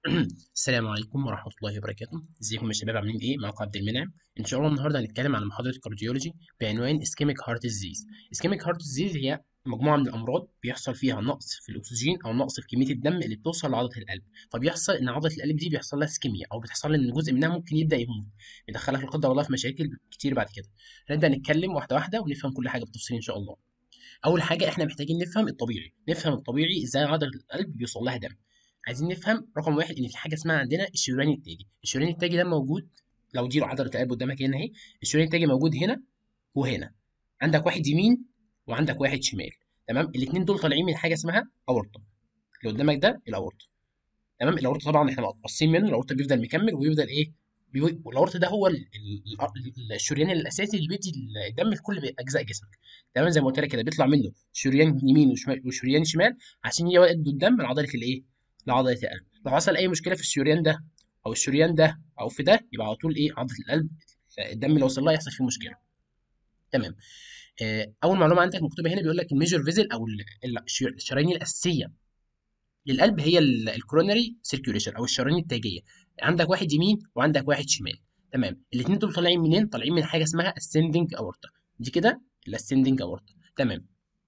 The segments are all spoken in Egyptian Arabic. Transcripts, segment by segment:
السلام عليكم ورحمة الله وبركاته ازيكم يا شباب عاملين ايه معاكم عبد المنعم ان شاء الله النهارده هنتكلم عن محاضرة كارديولوجي بعنوان اسكيميك هارت ديزيز اسكيميك هارت ديزيز هي مجموعة من الأمراض بيحصل فيها نقص في الأكسجين أو نقص في كمية الدم اللي بتوصل لعضلة القلب فبيحصل إن عضلة القلب دي بيحصل لها اسكيميا أو بتحصل إن جزء منها ممكن يبدأ يموت بيدخلها لا قدر الله في مشاكل كتير بعد كده هنبدأ نتكلم واحدة واحدة ونفهم كل حاجة بالتفصيل إن شاء الله أول حاجة إحنا محتاجين نفهم الطبيعي نفهم الطبيعي إزاي عضلة القلب بيوصل لها دم عايزين نفهم رقم واحد ان في حاجه اسمها عندنا الشريان التاجي الشريان التاجي ده موجود لو دي عضله القلب قدامك هنا اهي الشريان التاجي موجود هنا وهنا عندك واحد يمين وعندك واحد شمال تمام الاثنين دول طالعين من حاجه اسمها اورطه اللي قدامك ده الاورطه تمام الاورطه طبعا احنا مقصين منه الاورطه بيفضل مكمل ويفضل ايه بيو... الاورطه ده هو ال... ال... ال... الشريان الاساسي اللي بيدي الدم لكل اجزاء جسمك تمام زي ما قلت لك كده بيطلع منه شريان يمين وشمال وشريان شمال عشان يودوا الدم لعضله الايه لعضله القلب لو حصل اي مشكله في الشريان ده او الشريان ده او في ده يبقى على طول ايه عضله القلب الدم اللي وصل لها يحصل فيه مشكله تمام آه، اول معلومه عندك مكتوبه هنا بيقول لك الميجر فيزل او الشرايين الاساسيه للقلب هي الكوروناري سيركيوليشن او الشرايين التاجيه عندك واحد يمين وعندك واحد شمال تمام الاثنين دول طالعين منين طالعين من حاجه اسمها ascending aorta دي كده الاسندنج aorta تمام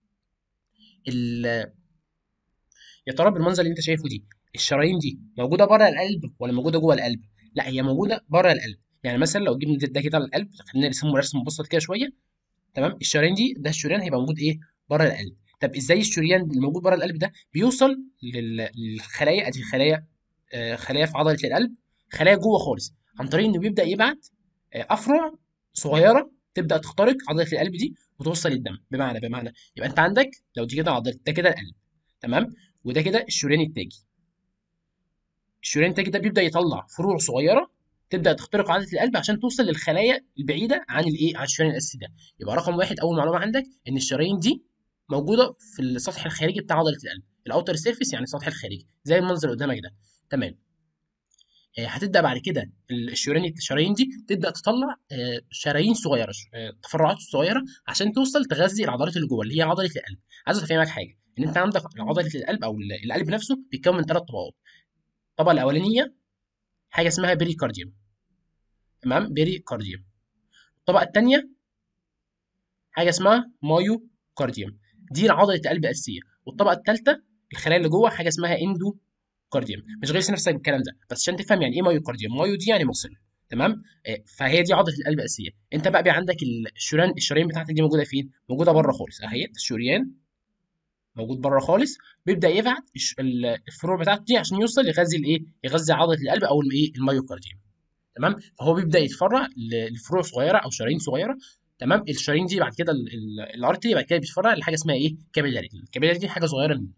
يا ترى بالمنظر اللي انت شايفه دي الشرايين دي موجوده بره القلب ولا موجوده جوه القلب لا هي موجوده بره القلب يعني مثلا لو جبنا ده كده على القلب خلينا نرسمه رسم مبسط كده شويه تمام الشرايين دي ده الشريان هيبقى موجود ايه بره القلب طب ازاي الشريان اللي موجود بره القلب ده بيوصل للخلايا ادي خلايا آه خلايا في عضله القلب خلايا جوه خالص عن طريق انه بيبدا يبعت آه افرع صغيره تبدا تخترق عضله القلب دي وتوصل الدم بمعنى بمعنى يبقى انت عندك لو دي كده عضله ده كده القلب تمام وده كده الشريان التاجي الشريان التاجي ده بيبدا يطلع فروع صغيره تبدا تخترق عضله القلب عشان توصل للخلايا البعيده عن الايه عن الشريان الاساسي ده يبقى رقم واحد اول معلومه عندك ان الشرايين دي موجوده في السطح الخارجي بتاع عضله القلب الاوتر سيرفيس يعني السطح الخارجي زي المنظر اللي قدامك ده تمام آه، هتبدا بعد كده الشرايين الشرايين دي تبدا تطلع آه، شرايين صغيره آه، تفرعات صغيره عشان توصل تغذي العضلات اللي جوه اللي هي عضله القلب عايز افهمك حاجه ان انت عندك عضله القلب او القلب نفسه بيتكون من ثلاث طبقات الطبقه الاولانيه حاجه اسمها بيريكارديوم تمام بيريكارديوم الطبقه الثانيه حاجه اسمها مايو كارديوم دي عضله القلب الاساسيه والطبقه الثالثه الخلايا اللي جوه حاجه اسمها اندو كارديوم مش غير نفسك بالكلام ده بس عشان تفهم يعني ايه مايو كارديوم مايو دي يعني مصل تمام آه، فهي دي عضله القلب الاساسيه انت بقى بي عندك الشريان الشرايين بتاعتك دي موجوده فين موجوده بره خالص اهي الشريان موجود بره خالص بيبدا يبعت الفروع بتاعته دي عشان يوصل يغذي الايه يغذي عضله القلب او الايه الميوكارديوم تمام فهو بيبدا يتفرع لفروع صغيره او شرايين صغيره تمام الشرايين دي بعد كده الارتري بعد كده بيتفرع لحاجه اسمها ايه كابيلاري الكابيلاري دي حاجه صغيره منه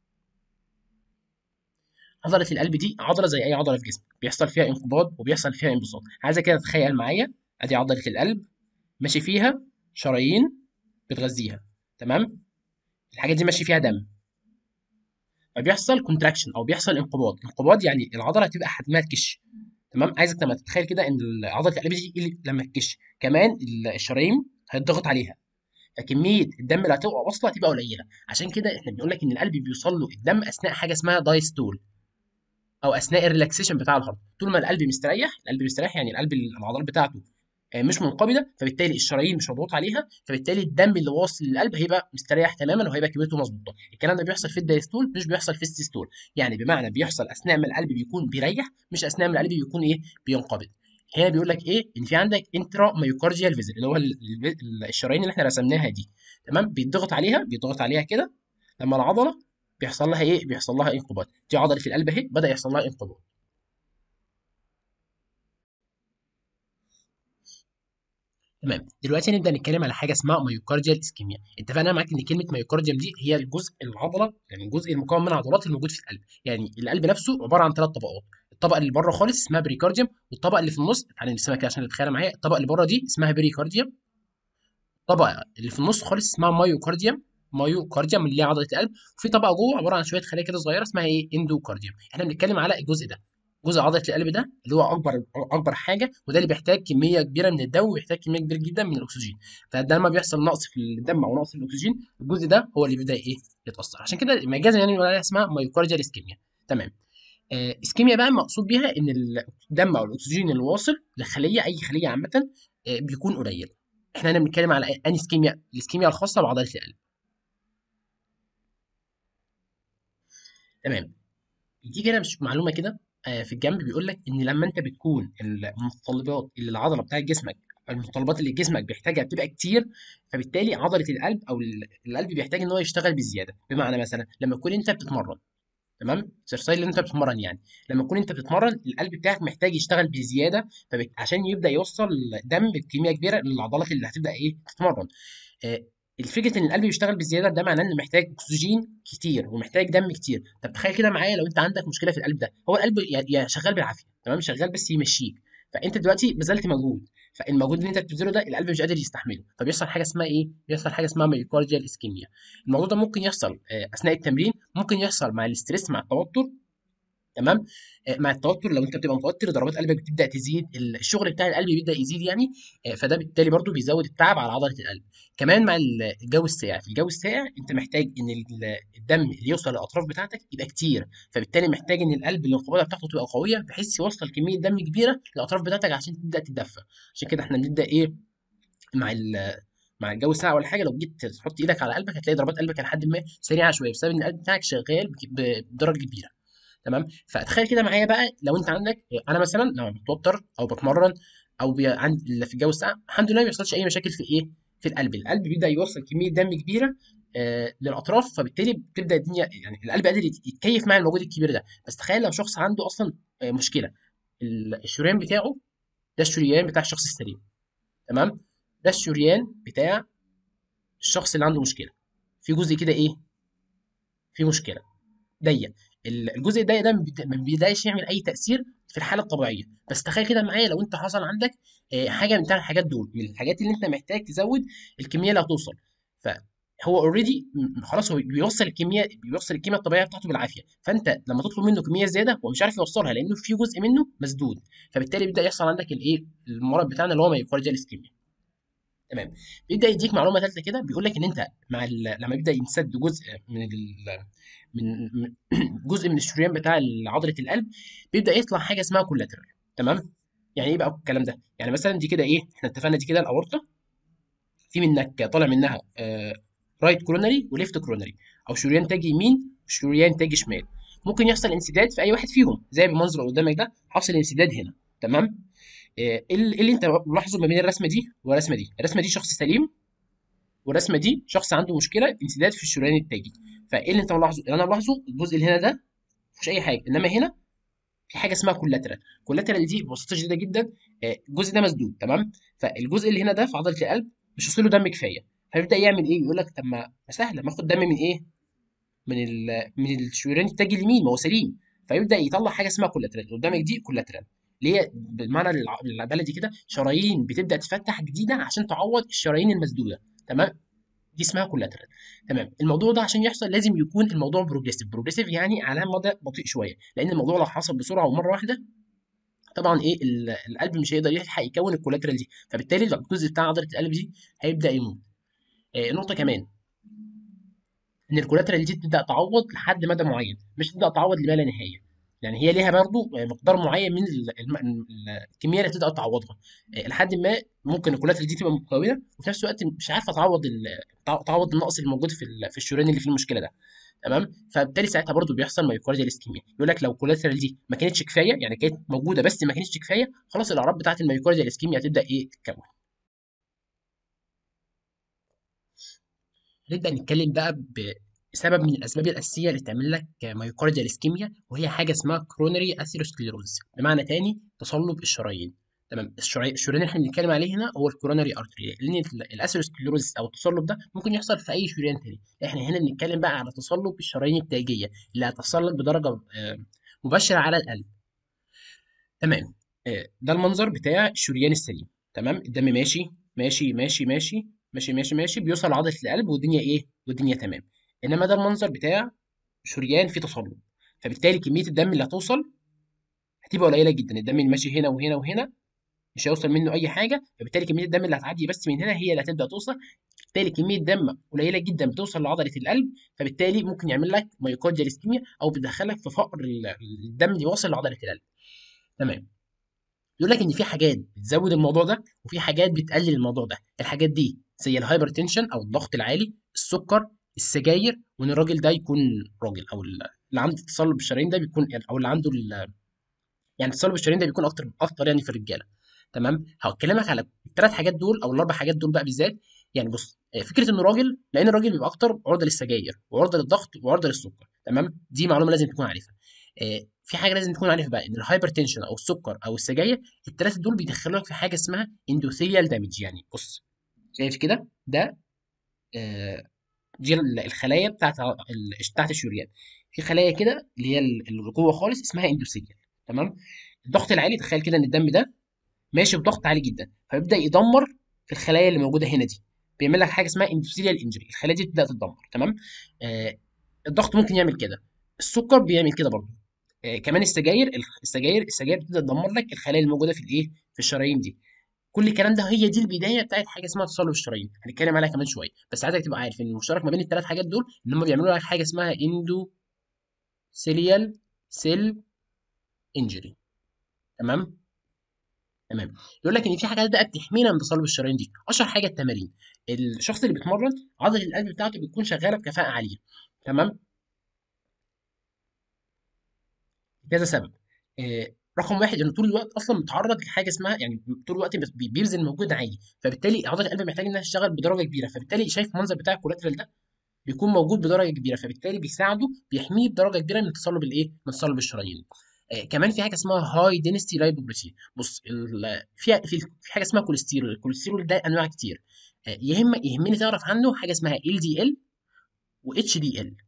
عضله القلب دي عضله زي اي عضله في جسمك بيحصل فيها انقباض وبيحصل فيها انبساط عايزك كده تتخيل معايا ادي عضله القلب ماشي فيها شرايين بتغذيها تمام الحاجات دي ماشي فيها دم فبيحصل كونتراكشن او بيحصل انقباض انقباض يعني العضله هتبقى حجمها تكش تمام عايزك لما تتخيل كده ان عضله القلب دي لما تكش كمان الشرايين هيتضغط عليها فكميه الدم اللي هتبقى واصله هتبقى قليله عشان كده احنا بنقول لك ان القلب بيوصل له الدم اثناء حاجه اسمها دايستول او اثناء الريلاكسيشن بتاع الهارت طول ما القلب مستريح القلب مستريح يعني القلب العضلات بتاعته آه، مش منقبضه فبالتالي الشرايين مش مضغوط عليها فبالتالي الدم اللي واصل للقلب هيبقى مستريح تماما وهيبقى كميته مظبوطه الكلام ده بيحصل في الدايستول مش بيحصل في السيستول يعني بمعنى بيحصل اثناء ما القلب بيكون بيريح مش اثناء ما القلب بيكون ايه بينقبض هنا بيقول لك ايه ان في عندك انترا مايوكارديال فيزل اللي هو الشرايين اللي احنا رسمناها دي تمام بيتضغط عليها بيتضغط عليها كده لما العضله بيحصل لها ايه بيحصل لها انقباض دي عضله القلب اهي بدا يحصل لها انقباض تمام دلوقتي هنبدا نتكلم على حاجه اسمها مايوكارديال اسكيميا اتفقنا معاك ان كلمه مايوكارديوم دي هي الجزء العضله يعني الجزء المكون من العضلات الموجود في القلب يعني القلب نفسه عباره عن ثلاث طبقات الطبقه اللي بره خالص اسمها بريكارديوم والطبقه اللي في النص تعالى نرسمها كده عشان تتخيل معايا الطبقه اللي بره دي اسمها بريكارديوم الطبقه اللي في النص خالص اسمها مايوكارديوم مايوكارديوم اللي هي عضله القلب وفي طبقه جوه عباره عن شويه خلايا كده صغيره اسمها ايه اندوكارديوم احنا بنتكلم على الجزء ده جزء عضله القلب ده اللي هو اكبر اكبر حاجه وده اللي بيحتاج كميه كبيره من الدم ويحتاج كميه كبيره جدا من الاكسجين فده لما بيحصل نقص في الدم او نقص في الاكسجين الجزء ده هو اللي بيبدا ايه يتاثر عشان كده مجازا يعني بنقول عليها اسمها مايوكارديال اسكيميا تمام آه، اسكيميا بقى مقصود بيها ان الدم او الاكسجين اللي واصل لخليه اي خليه عامه آه، بيكون قليل احنا هنا بنتكلم على انهي اسكيميا الاسكيميا الخاصه بعضله القلب تمام دي كده مش معلومه كده آه، في الجنب بيقول لك ان لما انت بتكون المتطلبات اللي العضله بتاعت جسمك المتطلبات اللي جسمك بيحتاجها بتبقى كتير فبالتالي عضله القلب او القلب بيحتاج ان هو يشتغل بزياده بمعنى مثلا لما تكون انت بتتمرن تمام الاكسرسايز اللي انت بتتمرن يعني لما تكون انت بتتمرن القلب بتاعك محتاج يشتغل بزياده فبت... عشان يبدا يوصل دم بكميه كبيره للعضلات اللي هتبدا ايه تتمرن آه الفكره ان القلب بيشتغل بزياده ده معناه انه محتاج اكسجين كتير ومحتاج دم كتير طب تخيل كده معايا لو انت عندك مشكله في القلب ده هو القلب يا شغال بالعافيه تمام شغال بس يمشيك فانت دلوقتي بذلت مجهود فالمجهود اللي انت بتبذله ده القلب مش قادر يستحمله فبيحصل حاجه اسمها ايه بيحصل حاجه اسمها ميوكارديال اسكيميا الموضوع ده ممكن يحصل اثناء التمرين ممكن يحصل مع الاستريس مع التوتر تمام آه، مع التوتر لو انت بتبقى متوتر ضربات قلبك بتبدا تزيد الشغل بتاع القلب بيبدا يزيد يعني آه، فده بالتالي برضو بيزود التعب على عضله القلب كمان مع الجو الساقع في الجو الساقع انت محتاج ان الدم اللي يوصل للاطراف بتاعتك يبقى كتير فبالتالي محتاج ان القلب الانقباضه بتاعته تبقى قويه بحيث يوصل كميه دم كبيره للاطراف بتاعتك عشان تبدا تتدفى عشان كده احنا بنبدا ايه مع مع الجو الساقع ولا حاجه لو جيت تحط ايدك على قلبك هتلاقي ضربات قلبك لحد ما سريعه شويه بسبب ان القلب بتاعك شغال بدرجه كبيره تمام فتخيل كده معايا بقى لو انت عندك انا مثلا لما بتوتر او بتمرن او عندي في الجو الساقع الحمد لله ما بيحصلش اي مشاكل في ايه في القلب القلب بيبدا يوصل كميه دم كبيره آه للاطراف فبالتالي بتبدا الدنيا يعني القلب قادر يتكيف مع الموجود الكبير ده بس تخيل لو شخص عنده اصلا آه مشكله الشريان بتاعه ده الشريان بتاع الشخص السليم تمام ده الشريان بتاع الشخص اللي عنده مشكله في جزء كده ايه في مشكله ضيق الجزء الضيق ده ما بيبداش يعمل اي تاثير في الحاله الطبيعيه بس تخيل كده معايا لو انت حصل عندك آه، حاجه من الحاجات دول من الحاجات اللي انت محتاج تزود الكميه اللي هتوصل فهو اوريدي خلاص هو بيوصل الكميه بيوصل الكميه الطبيعيه بتاعته بالعافيه فانت لما تطلب منه كميه زياده هو مش عارف يوصلها لانه في جزء منه مسدود فبالتالي بيبدا يحصل عندك الايه المرض بتاعنا اللي هو مايوكارديال اسكيميا تمام بيبدا يديك معلومه ثالثه كده بيقول لك ان انت مع لما يبدا ينسد جزء من من جزء من الشريان بتاع عضله القلب بيبدا يطلع حاجه اسمها كولاترال تمام يعني ايه بقى الكلام ده يعني مثلا دي كده ايه احنا اتفقنا دي كده الاورطه في منك طالع منها آه رايت كورونري وليفت كورونري او شريان تاج يمين وشريان تاج شمال ممكن يحصل انسداد في اي واحد فيهم زي بالمنظر اللي قدامك ده حاصل انسداد هنا تمام آه، ايه اللي انت ملاحظه ما بين الرسمه دي والرسمه دي الرسمه دي شخص سليم والرسمه دي شخص عنده مشكله انسداد في الشريان التاجي فايه اللي انت ملاحظه اللي انا ملاحظه الجزء اللي هنا ده مفيش اي حاجه انما هنا في حاجه اسمها كولاترال كولاترال دي ببساطه شديده جدا آه، الجزء ده مسدود تمام فالجزء اللي هنا ده في عضله القلب مش واصل له دم كفايه فيبدا يعمل ايه يقول لك طب ما سهله ما اخد دم من ايه من ال من الشريان التاجي اليمين ما هو سليم فيبدا يطلع حاجه اسمها كولاترال قدامك دي كولاترال اللي هي بالمعنى البلدي كده شرايين بتبدا تفتح جديده عشان تعوض الشرايين المسدوده تمام دي اسمها كولاترال تمام الموضوع ده عشان يحصل لازم يكون الموضوع بروجريسيف بروجريسيف يعني على مدى بطيء شويه لان الموضوع لو حصل بسرعه ومره واحده طبعا ايه القلب مش هيقدر يلحق يكون الكولاترال دي فبالتالي الجزء بتاع عضله القلب دي هيبدا يموت آه نقطه كمان ان الكولاترال دي تبدا تعوض لحد مدى معين مش تبدا تعوض لما لا نهايه يعني هي ليها برضه مقدار معين من الكميه اللي تقدر تعوضها آه، لحد ما ممكن الكولاترال دي تبقى مكونه وفي نفس الوقت مش عارفه تعوض تعوض النقص اللي موجود في في الشريان اللي فيه المشكله ده تمام فبالتالي ساعتها برضه بيحصل مايوكارديال اسكيميا يقول لك لو الكولاترال دي ما كانتش كفايه يعني كانت موجوده بس ما كانتش كفايه خلاص الاعراض بتاعه المايوكارديال اسكيميا هتبدا ايه تتكون نبدا نتكلم بقى سبب من الاسباب الاساسيه اللي تعمل لك مايوكارديال اسكيميا وهي حاجه اسمها كرونري اثيروسكليروز بمعنى تاني تصلب الشرايين تمام الشرايين اللي احنا بنتكلم عليه هنا هو الكورونري ارتري لان الاثيروسكليروز او التصلب ده ممكن يحصل في اي شريان تاني احنا هنا بنتكلم بقى على تصلب الشرايين التاجيه اللي هتحصل لك بدرجه آه، مباشره على القلب تمام آه، ده المنظر بتاع الشريان السليم تمام الدم ماشي ماشي ماشي ماشي ماشي ماشي ماشي بيوصل لعضله القلب والدنيا ايه والدنيا تمام انما ده المنظر بتاع شريان فيه تصلب فبالتالي كميه الدم اللي هتوصل هتبقى قليله جدا الدم اللي ماشي هنا وهنا وهنا مش هيوصل منه اي حاجه فبالتالي كميه الدم اللي هتعدي بس من هنا هي اللي هتبدا توصل بالتالي كميه دم قليله جدا بتوصل لعضله القلب فبالتالي ممكن يعمل لك مايوكارديال اسكيميا او بتدخلك في فقر الدم اللي واصل لعضله القلب تمام يقول لك ان في حاجات بتزود الموضوع ده وفي حاجات بتقلل الموضوع ده الحاجات دي زي الهايبرتنشن او الضغط العالي السكر السجاير وان الراجل ده يكون راجل او اللي عنده تصلب بالشرايين ده بيكون او اللي عنده يعني تصلب الشرايين ده بيكون اكتر اكتر يعني في الرجاله تمام هكلمك على الثلاث حاجات دول او الاربع حاجات دول بقى بالذات يعني بص فكره انه راجل لان الراجل بيبقى اكتر عرضه للسجاير وعرضه للضغط وعرضه للسكر تمام دي معلومه لازم تكون عارفها في حاجه لازم تكون عارفها بقى ان الهايبرتنشن او السكر او السجاير الثلاثه دول بيدخلوك في حاجه اسمها اندوثيليال دامج يعني بص شايف كده ده دي الخلايا بتاعت بتاعت الشريان في خلايا كده اللي هي اللي جوه خالص اسمها اندوثيليال تمام الضغط العالي تخيل كده ان الدم ده ماشي بضغط عالي جدا فيبدا يدمر في الخلايا اللي موجوده هنا دي بيعمل لك حاجه اسمها اندوثيليال انجري الخلايا دي تبدا تتدمر تمام آه الضغط ممكن يعمل كده السكر بيعمل كده برضه آه كمان السجاير السجاير السجاير بتبدا تدمر لك الخلايا الموجوده في الايه في الشرايين دي كل الكلام ده هي دي البدايه بتاعت حاجه اسمها تصلب الشرايين هنتكلم عليها كمان شويه بس عايزك تبقى عارف ان المشترك ما بين الثلاث حاجات دول ان هم بيعملوا لك حاجه اسمها اندو سيليال سيل انجري تمام تمام يقول لك ان في حاجات بقى بتحمينا من تصلب الشرايين دي اشهر حاجه التمارين الشخص اللي بيتمرن عضله القلب بتاعته بتكون شغاله بكفاءه عاليه تمام كذا سبب آه رقم واحد انه طول الوقت اصلا متعرض لحاجه اسمها يعني طول الوقت بيبذل مجهود عالي فبالتالي عضله القلب محتاج انها تشتغل بدرجه كبيره فبالتالي شايف المنظر بتاع الكولاترال ده بيكون موجود بدرجه كبيره فبالتالي بيساعده بيحميه بدرجه كبيره من تصلب الايه من تصلب الشرايين آه كمان في حاجه اسمها هاي دينستي لايبوبروتين بص في في في حاجه اسمها كوليسترول الكوليسترول ده انواع كتير آه يهم يهمني تعرف عنه حاجه اسمها ال دي ال و اتش دي ال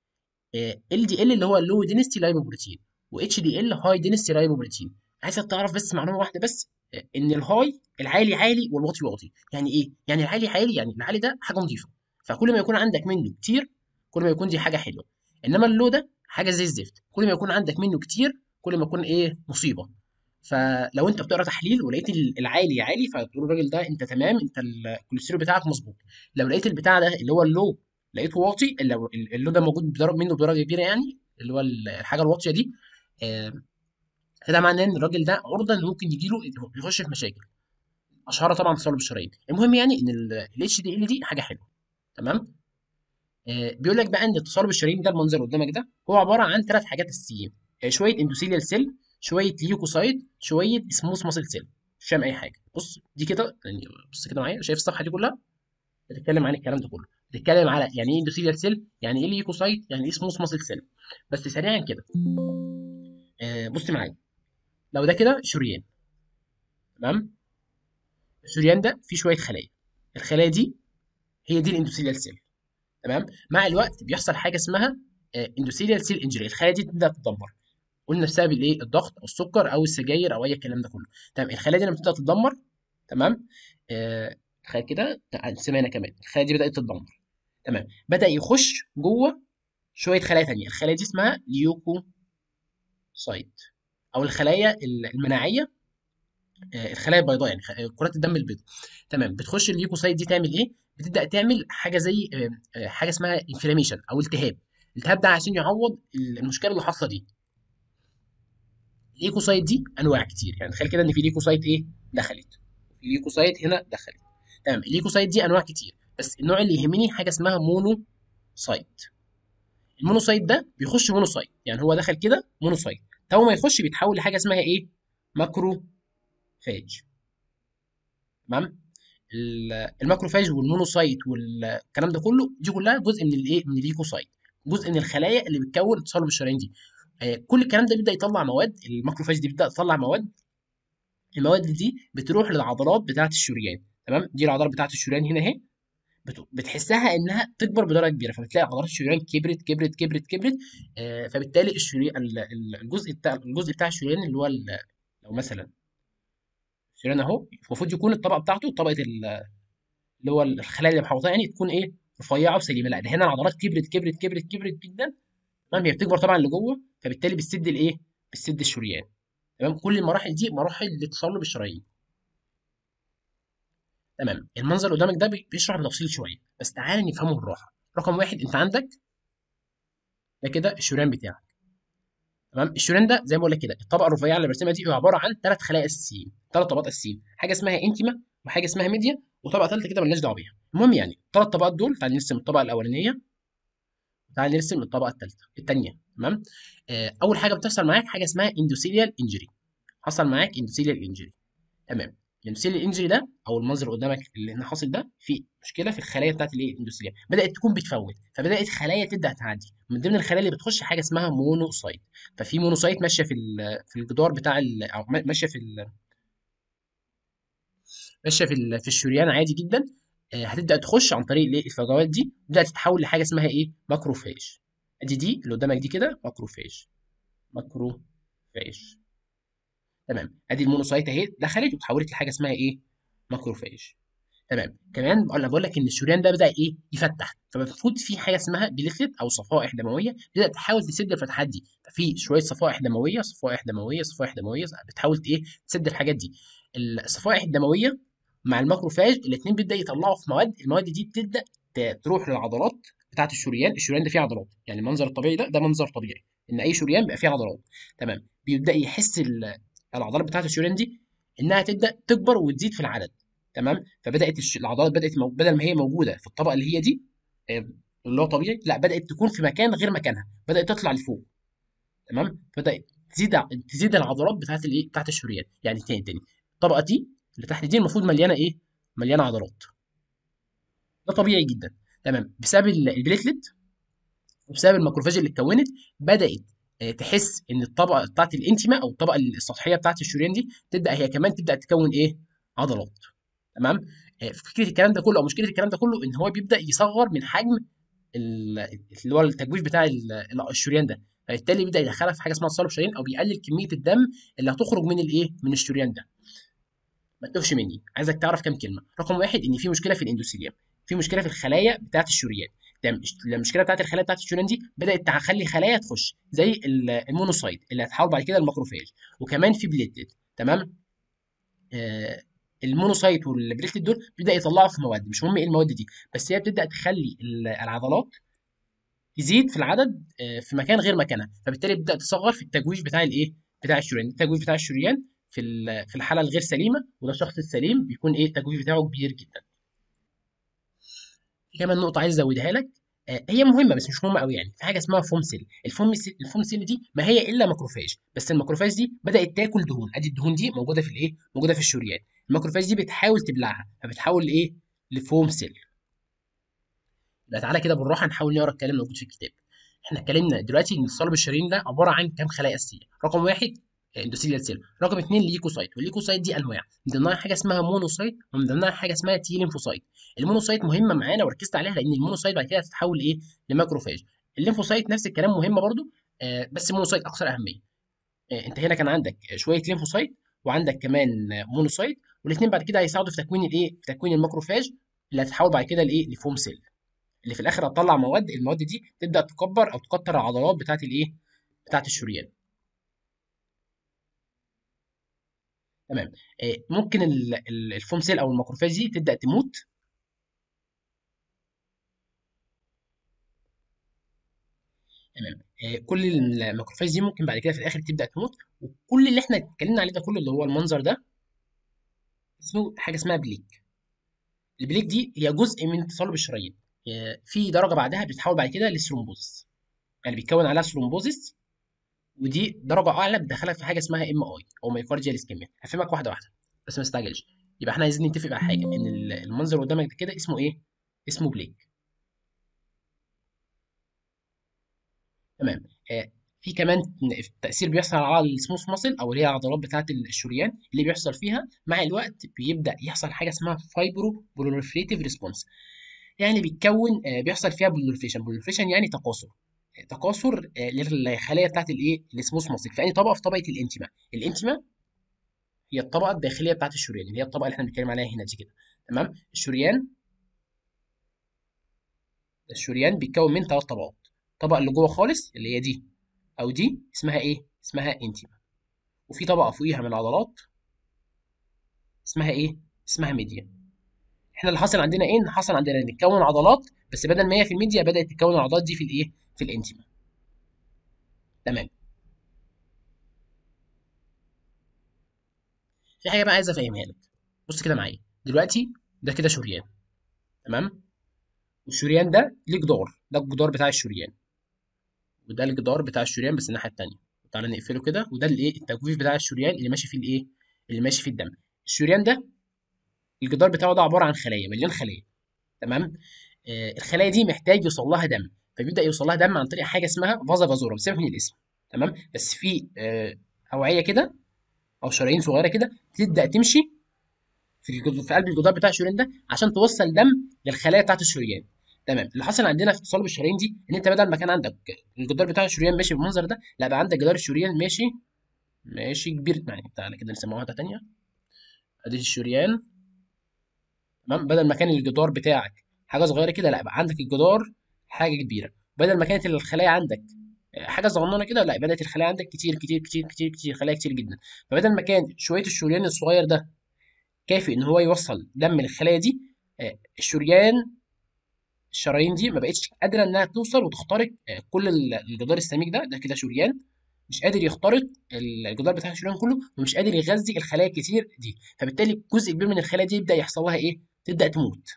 ال دي ال اللي هو لو دينستي لايبوبروتين و اتش دي ال هاي دينستي لايبوبروتين عايزك تعرف بس معلومه واحده بس آه ان الهاي العالي عالي والواطي واطي يعني ايه يعني العالي عالي يعني العالي ده حاجه نظيفه فكل ما يكون عندك منه كتير كل ما يكون دي حاجه حلوه انما اللو ده حاجه زي الزفت كل ما يكون عندك منه كتير كل ما يكون ايه مصيبه فلو انت بتقرا تحليل ولقيت العالي عالي فتقول الراجل ده انت تمام انت الكوليسترول بتاعك مظبوط لو لقيت البتاع ده اللي هو اللو لقيته واطي اللو ده موجود بدرجه منه بدرجه كبيره يعني اللي هو الحاجه الواطيه دي آه ده معناه ان الراجل ده عرضه ان ممكن يجي له يخش في مشاكل اشهرها طبعا تصلب الشرايين المهم يعني ان الاتش دي ال دي حاجه حلوه تمام آه بيقول لك بقى ان تصلب الشرايين ده المنظر قدامك ده هو عباره عن ثلاث حاجات اساسيين آه شويه اندوثيليال سيل شويه ليوكوسايت شويه سموث ماسل سيل مش فاهم اي حاجه بص دي كده يعني بص كده معايا شايف الصفحه دي كلها بتتكلم عن الكلام ده كله بتتكلم على يعني ايه اندوثيليال سيل يعني ايه ليوكوسايت يعني ايه سموث ماسل سيل بس سريعا كده آه بص معايا لو ده كده شريان تمام الشريان ده فيه شويه خلايا الخلايا دي هي دي الاندوثيليال سيل تمام مع الوقت بيحصل حاجه اسمها اندوثيليال سيل انجري الخلايا دي تبدا تتدمر قلنا بسبب الايه الضغط او السكر او السجاير او اي الكلام ده كله تمام الخلايا دي لما تبدا تتدمر تمام آه تخيل كده سمعنا كمان الخلايا دي بدات تتدمر تمام بدا يخش جوه شويه خلايا ثانيه الخلايا دي اسمها ليوكوسايت او الخلايا المناعيه آه الخلايا البيضاء يعني كرات الدم البيضاء تمام بتخش الليوكوسايت دي تعمل ايه بتبدا تعمل حاجه زي آه حاجه اسمها انفلاميشن او التهاب الالتهاب ده عشان يعوض المشكله اللي حاصله دي الليكوسايت دي انواع كتير يعني تخيل كده ان في ليكوسايت ايه دخلت في ليكوسايت هنا دخلت تمام الليكوسايت دي انواع كتير بس النوع اللي يهمني حاجه اسمها مونوسايت المونوسايت ده بيخش مونوسايت يعني هو دخل كده مونوسايت تو ما يخش بيتحول لحاجه اسمها ايه ماكروفاج تمام الماكروفاج والمونوسايت والكلام ده كله دي كلها جزء من الايه من الليكوسايت جزء من الخلايا اللي بتكون تصلب الشرايين دي آه كل الكلام ده بيبدا يطلع مواد الماكروفاج دي بتبدا تطلع مواد المواد دي بتروح للعضلات بتاعه الشريان تمام دي العضلات بتاعه الشريان هنا اهي بتحسها انها تكبر بدرجه كبيره فبتلاقي عضلات الشريان كبرت كبرت كبرت كبرت آه فبالتالي الشريان الجزء بتاع الجزء بتاع الشريان اللي هو لو مثلا الشريان اهو المفروض يكون الطبقه بتاعته طبقه اللي هو الخلايا اللي محوطاه يعني تكون ايه رفيعه وسليمه لا ده هنا العضلات كبرت كبرت كبرت كبرت جدا تمام هي بتكبر طبعا لجوه فبالتالي بتسد الايه بتسد الشريان تمام كل المراحل دي مراحل لتصلب الشرايين تمام المنظر اللي قدامك ده بي- بيشرح بتفصيل شويه بس تعالى نفهمه بالراحه رقم واحد انت عندك ده كده الشريان بتاعك تمام الشريان ده زي ما بقول لك كده الطبقه الرفيعه اللي برسمها دي هو عباره عن ثلاث خلايا اساسيين ثلاث طبقات اساسيين حاجه اسمها انتيما وحاجه اسمها ميديا وطبقه ثالثه كده مالناش دعوه بيها المهم يعني الثلاث طبقات دول تعال نرسم الطبقه الاولانيه تعال نرسم الطبقه الثالثه الثانيه تمام آه اول حاجه بتحصل معاك حاجه اسمها اندوثيليال انجري حصل معاك اندوثيليال انجري تمام الاندوثيليال انجري ده او المنظر اللي قدامك اللي هنا حاصل ده في مشكله في الخلايا بتاعت الايه الاندوثيليال بدات تكون بتفوت فبدات خلايا تبدا تعدي من ضمن الخلايا اللي بتخش حاجه اسمها مونوسايت ففي مونوسايت ماشيه في ال- في الجدار بتاع ال- او ما- ماشيه في ال- ماشيه في ال- في الشريان عادي جدا آه، هتبدا تخش عن طريق الايه الفجوات دي تبدا تتحول لحاجه اسمها ايه ماكروفاج ادي دي اللي قدامك دي كده ماكروفاج ماكروفاج تمام ادي المونوسايت اهي دخلت وتحولت لحاجه اسمها ايه ماكروفاج تمام كمان انا بقول لك ان الشريان ده بدا ايه يفتح فالمفروض في حاجه اسمها بليتلت او صفائح دمويه تبدا تحاول تسد الفتحات دي ففي شويه صفائح دمويه صفائح دمويه صفائح دمويه بتحاول ايه تسد الحاجات دي الصفائح الدمويه مع الماكروفاج الاثنين بيبدا يطلعوا في مواد المواد دي بتبدا ت- تروح للعضلات بتاعه الشريان الشريان ده فيه عضلات يعني المنظر الطبيعي ده ده منظر طبيعي ان اي شريان بيبقى فيه عضلات تمام بيبدا يحس ال- العضلات بتاعه الشريان دي انها تبدا تكبر وتزيد في العدد تمام فبدات الش- العضلات بدات مو- بدل ما هي موجوده في الطبقه اللي هي دي آه، اللي هو طبيعي لا بدات تكون في مكان غير مكانها بدات تطلع لفوق تمام بدات تزيد ع- تزيد العضلات بتاعت الايه بتاعت الشريان يعني تاني تاني الطبقه دي اللي تحت دي المفروض مليانه ايه مليانه عضلات ده طبيعي جدا تمام بسبب ال- البليتلت وبسبب الماكروفاج اللي اتكونت بدات آه، تحس ان الطبقه بتاعت الانتيما او الطبقه السطحيه بتاعت الشريان دي تبدا هي كمان تبدا تكون ايه عضلات تمام آه، فكره الكلام ده كله او مشكله الكلام ده كله ان هو بيبدا يصغر من حجم ال- اللي هو التجويف بتاع ال- ال- الشريان ده فبالتالي بيبدا يدخلها في حاجه اسمها تصلب شرايين او بيقلل كميه الدم اللي هتخرج من الايه من الشريان ده ما تتوهش مني عايزك تعرف كام كلمه رقم واحد ان في مشكله في الاندوثيليوم في مشكله في الخلايا بتاعه الشريان تمام المشكله بتاعه الخلايا بتاعه الشريان دي بدات تخلي خلايا تخش زي ال- المونوسايت اللي هتحول بعد كده الماكروفاج وكمان في بليتلت تمام آه المونوسايت والبليتلت دول بيبدا يطلعوا في مواد مش مهم ايه المواد دي بس هي بتبدا تخلي ال- العضلات تزيد في العدد آه، في مكان غير مكانها فبالتالي بتبدا تصغر في التجويف بتاع الايه بتاع الشريان التجويف بتاع الشريان في ال- في الحاله الغير سليمه وده الشخص السليم بيكون ايه التجويف بتاعه كبير جدا في كمان نقطه عايز ازودها لك آه، هي مهمه بس مش مهمه قوي يعني في حاجه اسمها فوم سيل الفوم سيل الفوم سيل دي ما هي الا ماكروفاج بس الماكروفاج دي بدات تاكل دهون ادي الدهون دي موجوده في الايه موجوده في الشريان الماكروفاج دي بتحاول تبلعها فبتحول لايه لفوم سيل يبقى تعالى كده بالراحه نحاول نقرا الكلام اللي موجود في الكتاب احنا اتكلمنا دلوقتي ان الصلب الشرايين ده عباره عن كام خلايا اساسيه رقم واحد اندوثيليال سيل رقم اثنين ليكوسايت والليكوسايت دي انواع من ضمنها حاجه اسمها مونوسايت ومن ضمنها حاجه اسمها تي ليمفوسايت المونوسايت مهمه معانا وركزت عليها لان المونوسايت بعد كده هتتحول ايه لماكروفاج الليمفوسايت نفس الكلام مهمه برضو آه بس المونوسايت اكثر اهميه آه انت هنا كان عندك شويه ليمفوسايت وعندك كمان آه، مونوسايت والاثنين بعد كده هيساعدوا في تكوين الايه في تكوين الماكروفاج اللي هتتحول بعد كده لايه لفوم سيل اللي في الاخر هتطلع مواد المواد دي تبدا تكبر او تكتر العضلات بتاعت الايه بتاعت الشريان تمام آه، ممكن ال- ال- الفوم سيل او الماكروفاج دي تبدا تموت تمام آه، كل الماكروفاج دي ممكن بعد كده في الاخر تبدا تموت وكل اللي احنا اتكلمنا عليه ده كله اللي هو المنظر ده اسمه حاجه اسمها بليك البليك دي هي جزء من تصلب الشرايين آه، في درجه بعدها بتتحول بعد كده للثرومبوزس يعني بيتكون عليها ثرومبوزس ودي درجه اعلى بتدخلك في حاجه اسمها ام اي او مايوكارديال اسكيميا هفهمك واحده واحده بس ما تستعجلش يبقى احنا عايزين نتفق على حاجه ان ال- المنظر اللي قدامك ده كده اسمه ايه اسمه بليك تمام آه في كمان تاثير بيحصل على السموث ماسل او اللي هي العضلات بتاعه الشريان اللي بيحصل فيها مع الوقت بيبدا يحصل حاجه اسمها فايبرو بروليفريتيف ريسبونس يعني بيتكون آه بيحصل فيها بوليفريشن بوليفريشن يعني تكاثر تكاثر آه، للخلايا بتاعت الايه السموث ماسل في اي طبقه في طبقه الانتيما الانتيما هي الطبقه الداخليه بتاعت الشريان اللي هي الطبقه اللي احنا بنتكلم عليها هنا دي كده تمام الشريان الشريان بيتكون من ثلاث طبقات الطبقه اللي جوه خالص اللي هي دي او دي اسمها ايه اسمها انتيما وفي طبقه فوقيها من العضلات اسمها ايه اسمها ميديا احنا اللي حصل عندنا ايه ان حصل عندنا ان تتكون عضلات بس بدل ما هي في الميديا بدات تتكون العضلات دي في الايه في الانتيما تمام في حاجه بقى عايز افهمها لك بص كده معايا دلوقتي ده كده شريان تمام والشريان ده ليه جدار ده الجدار بتاع الشريان وده الجدار بتاع الشريان بس الناحيه التانيه تعالى نقفله كده وده الايه التجويف بتاع الشريان اللي ماشي فيه الايه اللي ماشي فيه الدم الشريان ده الجدار بتاعه ده عباره عن خلايا مليان خلايا تمام آه الخلايا دي محتاج يوصل لها دم فبيبدا يوصل لها دم عن طريق حاجه اسمها فازا فازورا بسيبك من الاسم تمام بس في آه اوعيه كده او شرايين صغيره كده تبدا تمشي في الجد- في قلب الجدار بتاع الشريان ده عشان توصل دم للخلايا بتاعت الشريان تمام اللي حصل عندنا في تصلب الشرايين دي ان انت بدل ما كان عندك الجدار بتاع الشريان ماشي بالمنظر ده لا بقى عندك جدار الشريان ماشي ماشي كبير يعني تعالى كده نسميها واحده تانيه ادي الشريان تمام بدل ما كان الجدار بتاعك حاجه صغيره كده لا بقى عندك الجدار حاجه كبيره بدل ما كانت الخلايا عندك حاجه صغننه كده لا بدات الخلايا عندك كتير كتير كتير كتير كتير خلايا كتير جدا فبدل ما كان شويه الشريان الصغير ده كافي ان هو يوصل دم للخلايا دي آه، الشريان الشرايين دي ما بقتش قادره انها توصل وتخترق آه، كل ال- الجدار السميك ده ده كده شريان مش قادر يخترق الجدار بتاع الشريان كله ومش قادر يغذي الخلايا الكتير دي فبالتالي جزء كبير من الخلايا دي يبدا يحصل لها ايه تبدا تموت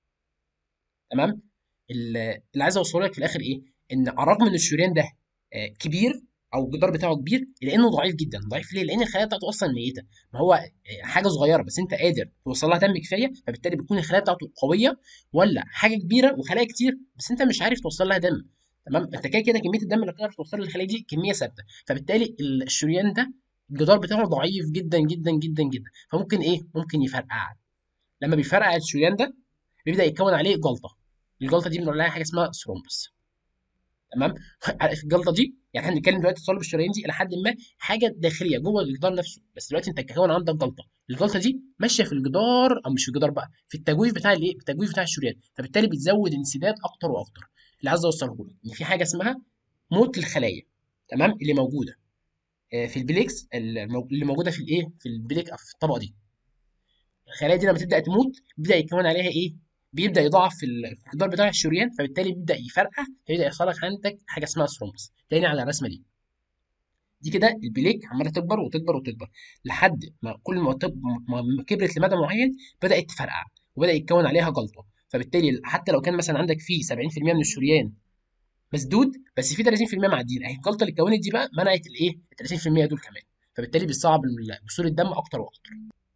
تمام ال- اللي عايز اوصله لك في الاخر ايه ان على الرغم ان الشريان ده آه، كبير او الجدار بتاعه كبير الا انه ضعيف جدا ضعيف ليه لان الخلايا بتاعته اصلا ميته ما هو آه، حاجه صغيره بس انت قادر توصل لها دم كفايه فبالتالي بتكون الخلايا بتاعته قويه ولا حاجه كبيره وخلايا كتير بس انت مش عارف توصل لها دم تمام انت كده كده كميه الدم اللي بتعرف توصل للخلايا دي كميه ثابته فبالتالي ال- الشريان ده الجدار بتاعه ضعيف جدا جدا جدا جدا فممكن ايه ممكن يفرقع لما بيفرقع الشريان ده بيبدا يتكون عليه جلطه الجلطه دي بنقول لها حاجه اسمها ثرومبس تمام عارف الجلطه دي يعني احنا بنتكلم دلوقتي تصلب الشرايين دي الى حد ما حاجه داخليه جوه الجدار نفسه بس دلوقتي انت كون عندك جلطه الجلطه دي ماشيه في الجدار او مش في الجدار بقى في التجويف بتاع الايه التجويف بتاع الشريان فبالتالي بتزود انسداد اكتر واكتر اللي عايز اوصله لك ان في حاجه اسمها موت الخلايا تمام اللي موجوده آه، في البليكس المو- اللي موجوده في الايه في البليك في الطبقه دي الخلايا دي لما تبدا تموت بيبدا يتكون عليها ايه بيبدا يضاعف في ال- في الجدار بتاع الشريان فبالتالي بيبدا يفرقع فيبدا يحصل لك عندك حاجه اسمها ثرومبس تاني على الرسمه دي دي كده البليك عماله تكبر وتكبر وتكبر لحد ما كل ما تب... ما كبرت لمدى معين بدات تفرقع وبدا يتكون عليها جلطه فبالتالي حتى لو كان مثلا عندك فيه 70% من الشريان مسدود بس في 30% معديين اهي الجلطه اللي اتكونت دي بقى منعت الايه ال 30% دول كمان فبالتالي بيصعب ال- وصول الدم اكتر واكتر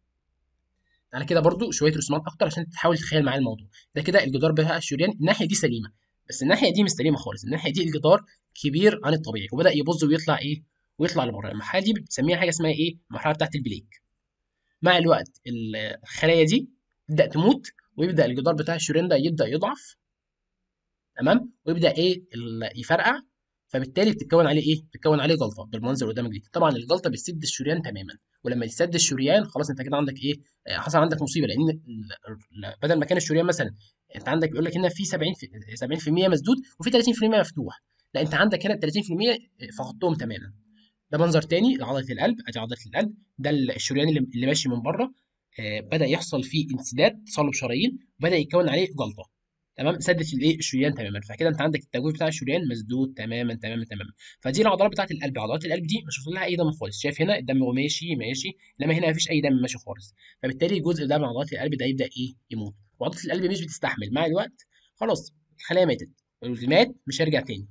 على كده برضو شويه رسومات اكتر عشان تحاول تتخيل معايا الموضوع ده كده الجدار بتاع الشريان الناحيه دي سليمه بس الناحيه دي مش سليمه خالص الناحيه دي الجدار كبير عن الطبيعي وبدا يبظ ويطلع ايه ويطلع لبره المرحله دي بتسميها حاجه اسمها ايه المرحله بتاعت البليك مع الوقت ال- الخلايا دي تبدا تموت ويبدا الجدار بتاع الشريان ده يبدا يضعف تمام ويبدا ايه ال- يفرقع فبالتالي بتتكون عليه ايه بتتكون عليه جلطه بالمنظر اللي قدامك دي طبعا الجلطه بتسد الشريان تماما ولما يسد الشريان خلاص انت كده عندك ايه آه، حصل عندك مصيبه لان ال- ال- بدل ما كان الشريان مثلا انت عندك بيقول لك هنا في 70 في 70% مسدود وفي 30% مفتوح لا انت عندك هنا ال 30% فقدتهم تماما ده منظر تاني لعضله القلب ادي عضله القلب ده الشريان اللي, اللي ماشي من بره آه، بدا يحصل فيه انسداد تصلب شرايين وبدا يتكون عليه جلطه تمام سدت الايه الشريان تماما فكده انت عندك التجويف بتاع الشريان مسدود تماما تماما تماما فدي العضلات بتاعت القلب عضلات القلب دي مش واصل لها اي دم خالص شايف هنا الدم هو ماشي ماشي انما هنا مفيش اي دم ماشي خالص فبالتالي الجزء ده من عضلات القلب ده يبدا ايه يموت وعضله القلب مش بتستحمل مع الوقت خلاص الخلايا ماتت واللي مات مش هيرجع تاني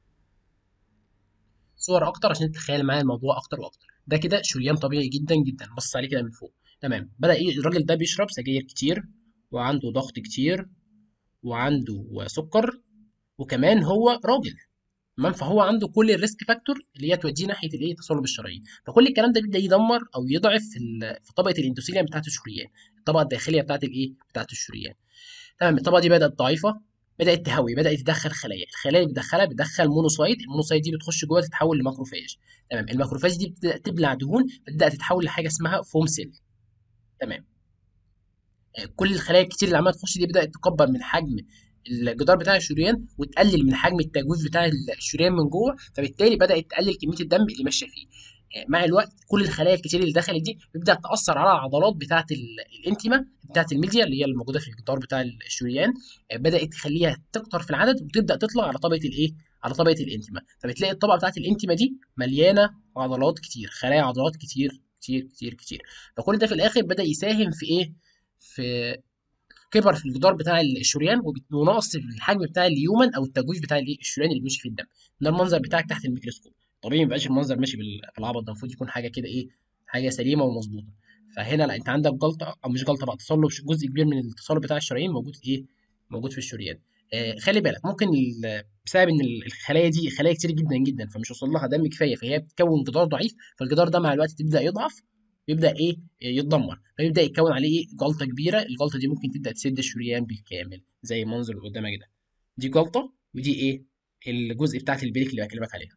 صور اكتر عشان تتخيل معايا الموضوع اكتر واكتر ده كده شريان طبيعي جدا جدا بص عليه كده من فوق تمام بدا ايه الراجل ده بيشرب سجاير كتير وعنده ضغط كتير وعنده سكر وكمان هو راجل تمام فهو عنده كل الريسك فاكتور اللي هي توديه ناحيه الايه تصلب الشرايين فكل الكلام ده بيبدا يدمر او يضعف في ال- في طبقه الاندوثيليوم بتاعت الشريان الطبقه الداخليه بتاعت الايه بتاعت الشريان تمام الطبقه دي بدات ضعيفه بدات تهوي بدات تدخل خلايا الخلايا اللي بتدخلها بتدخل مونوسايت المونوسايت دي بتخش جوه تتحول لماكروفاج تمام الماكروفاج دي بتبدا تبلع دهون بتبدا تتحول لحاجه اسمها فوم سيل تمام آه، كل الخلايا الكتير اللي عماله تخش دي بدات تكبر من حجم الجدار بتاع الشريان وتقلل من حجم التجويف بتاع الشريان من جوه فبالتالي بدات تقلل كميه الدم اللي ماشيه فيه مع الوقت كل الخلايا الكتير اللي دخلت دي بتبدا تاثر على العضلات بتاعه الانتيما بتاعه الميديا اللي هي الموجوده في الجدار بتاع الشريان بدات تخليها تكتر في العدد وتبدا تطلع على طبقه الايه على طبقه الانتيما فبتلاقي الطبقه بتاعه الانتيما دي مليانه عضلات كتير خلايا عضلات كتير كتير كتير كتير فكل ده في الاخر بدا يساهم في ايه في كبر في الجدار بتاع الشريان ونقص في الحجم بتاع اليومن او التجويف بتاع الايه الشريان اللي بيمشي في الدم ده المنظر بتاعك تحت الميكروسكوب طبيعي ما يبقاش المنظر ماشي بالعبط ده المفروض يكون حاجه كده ايه حاجه سليمه ومظبوطه فهنا لا انت عندك جلطه او مش جلطه بقى تصلب جزء كبير من التصلب بتاع الشرايين موجود ايه موجود في الشريان آه خلي بالك ممكن بسبب ان الخلايا دي خلايا كتير جدا جدا فمش وصل لها دم كفايه فهي بتكون جدار ضعيف فالجدار ده مع الوقت تبدا يضعف يبدا ايه يتدمر فيبدا يتكون عليه ايه جلطه كبيره الجلطه دي ممكن تبدا تسد الشريان بالكامل زي المنظر اللي قدامك ده دي جلطه ودي ايه الجزء بتاعت البريك اللي بكلمك عليها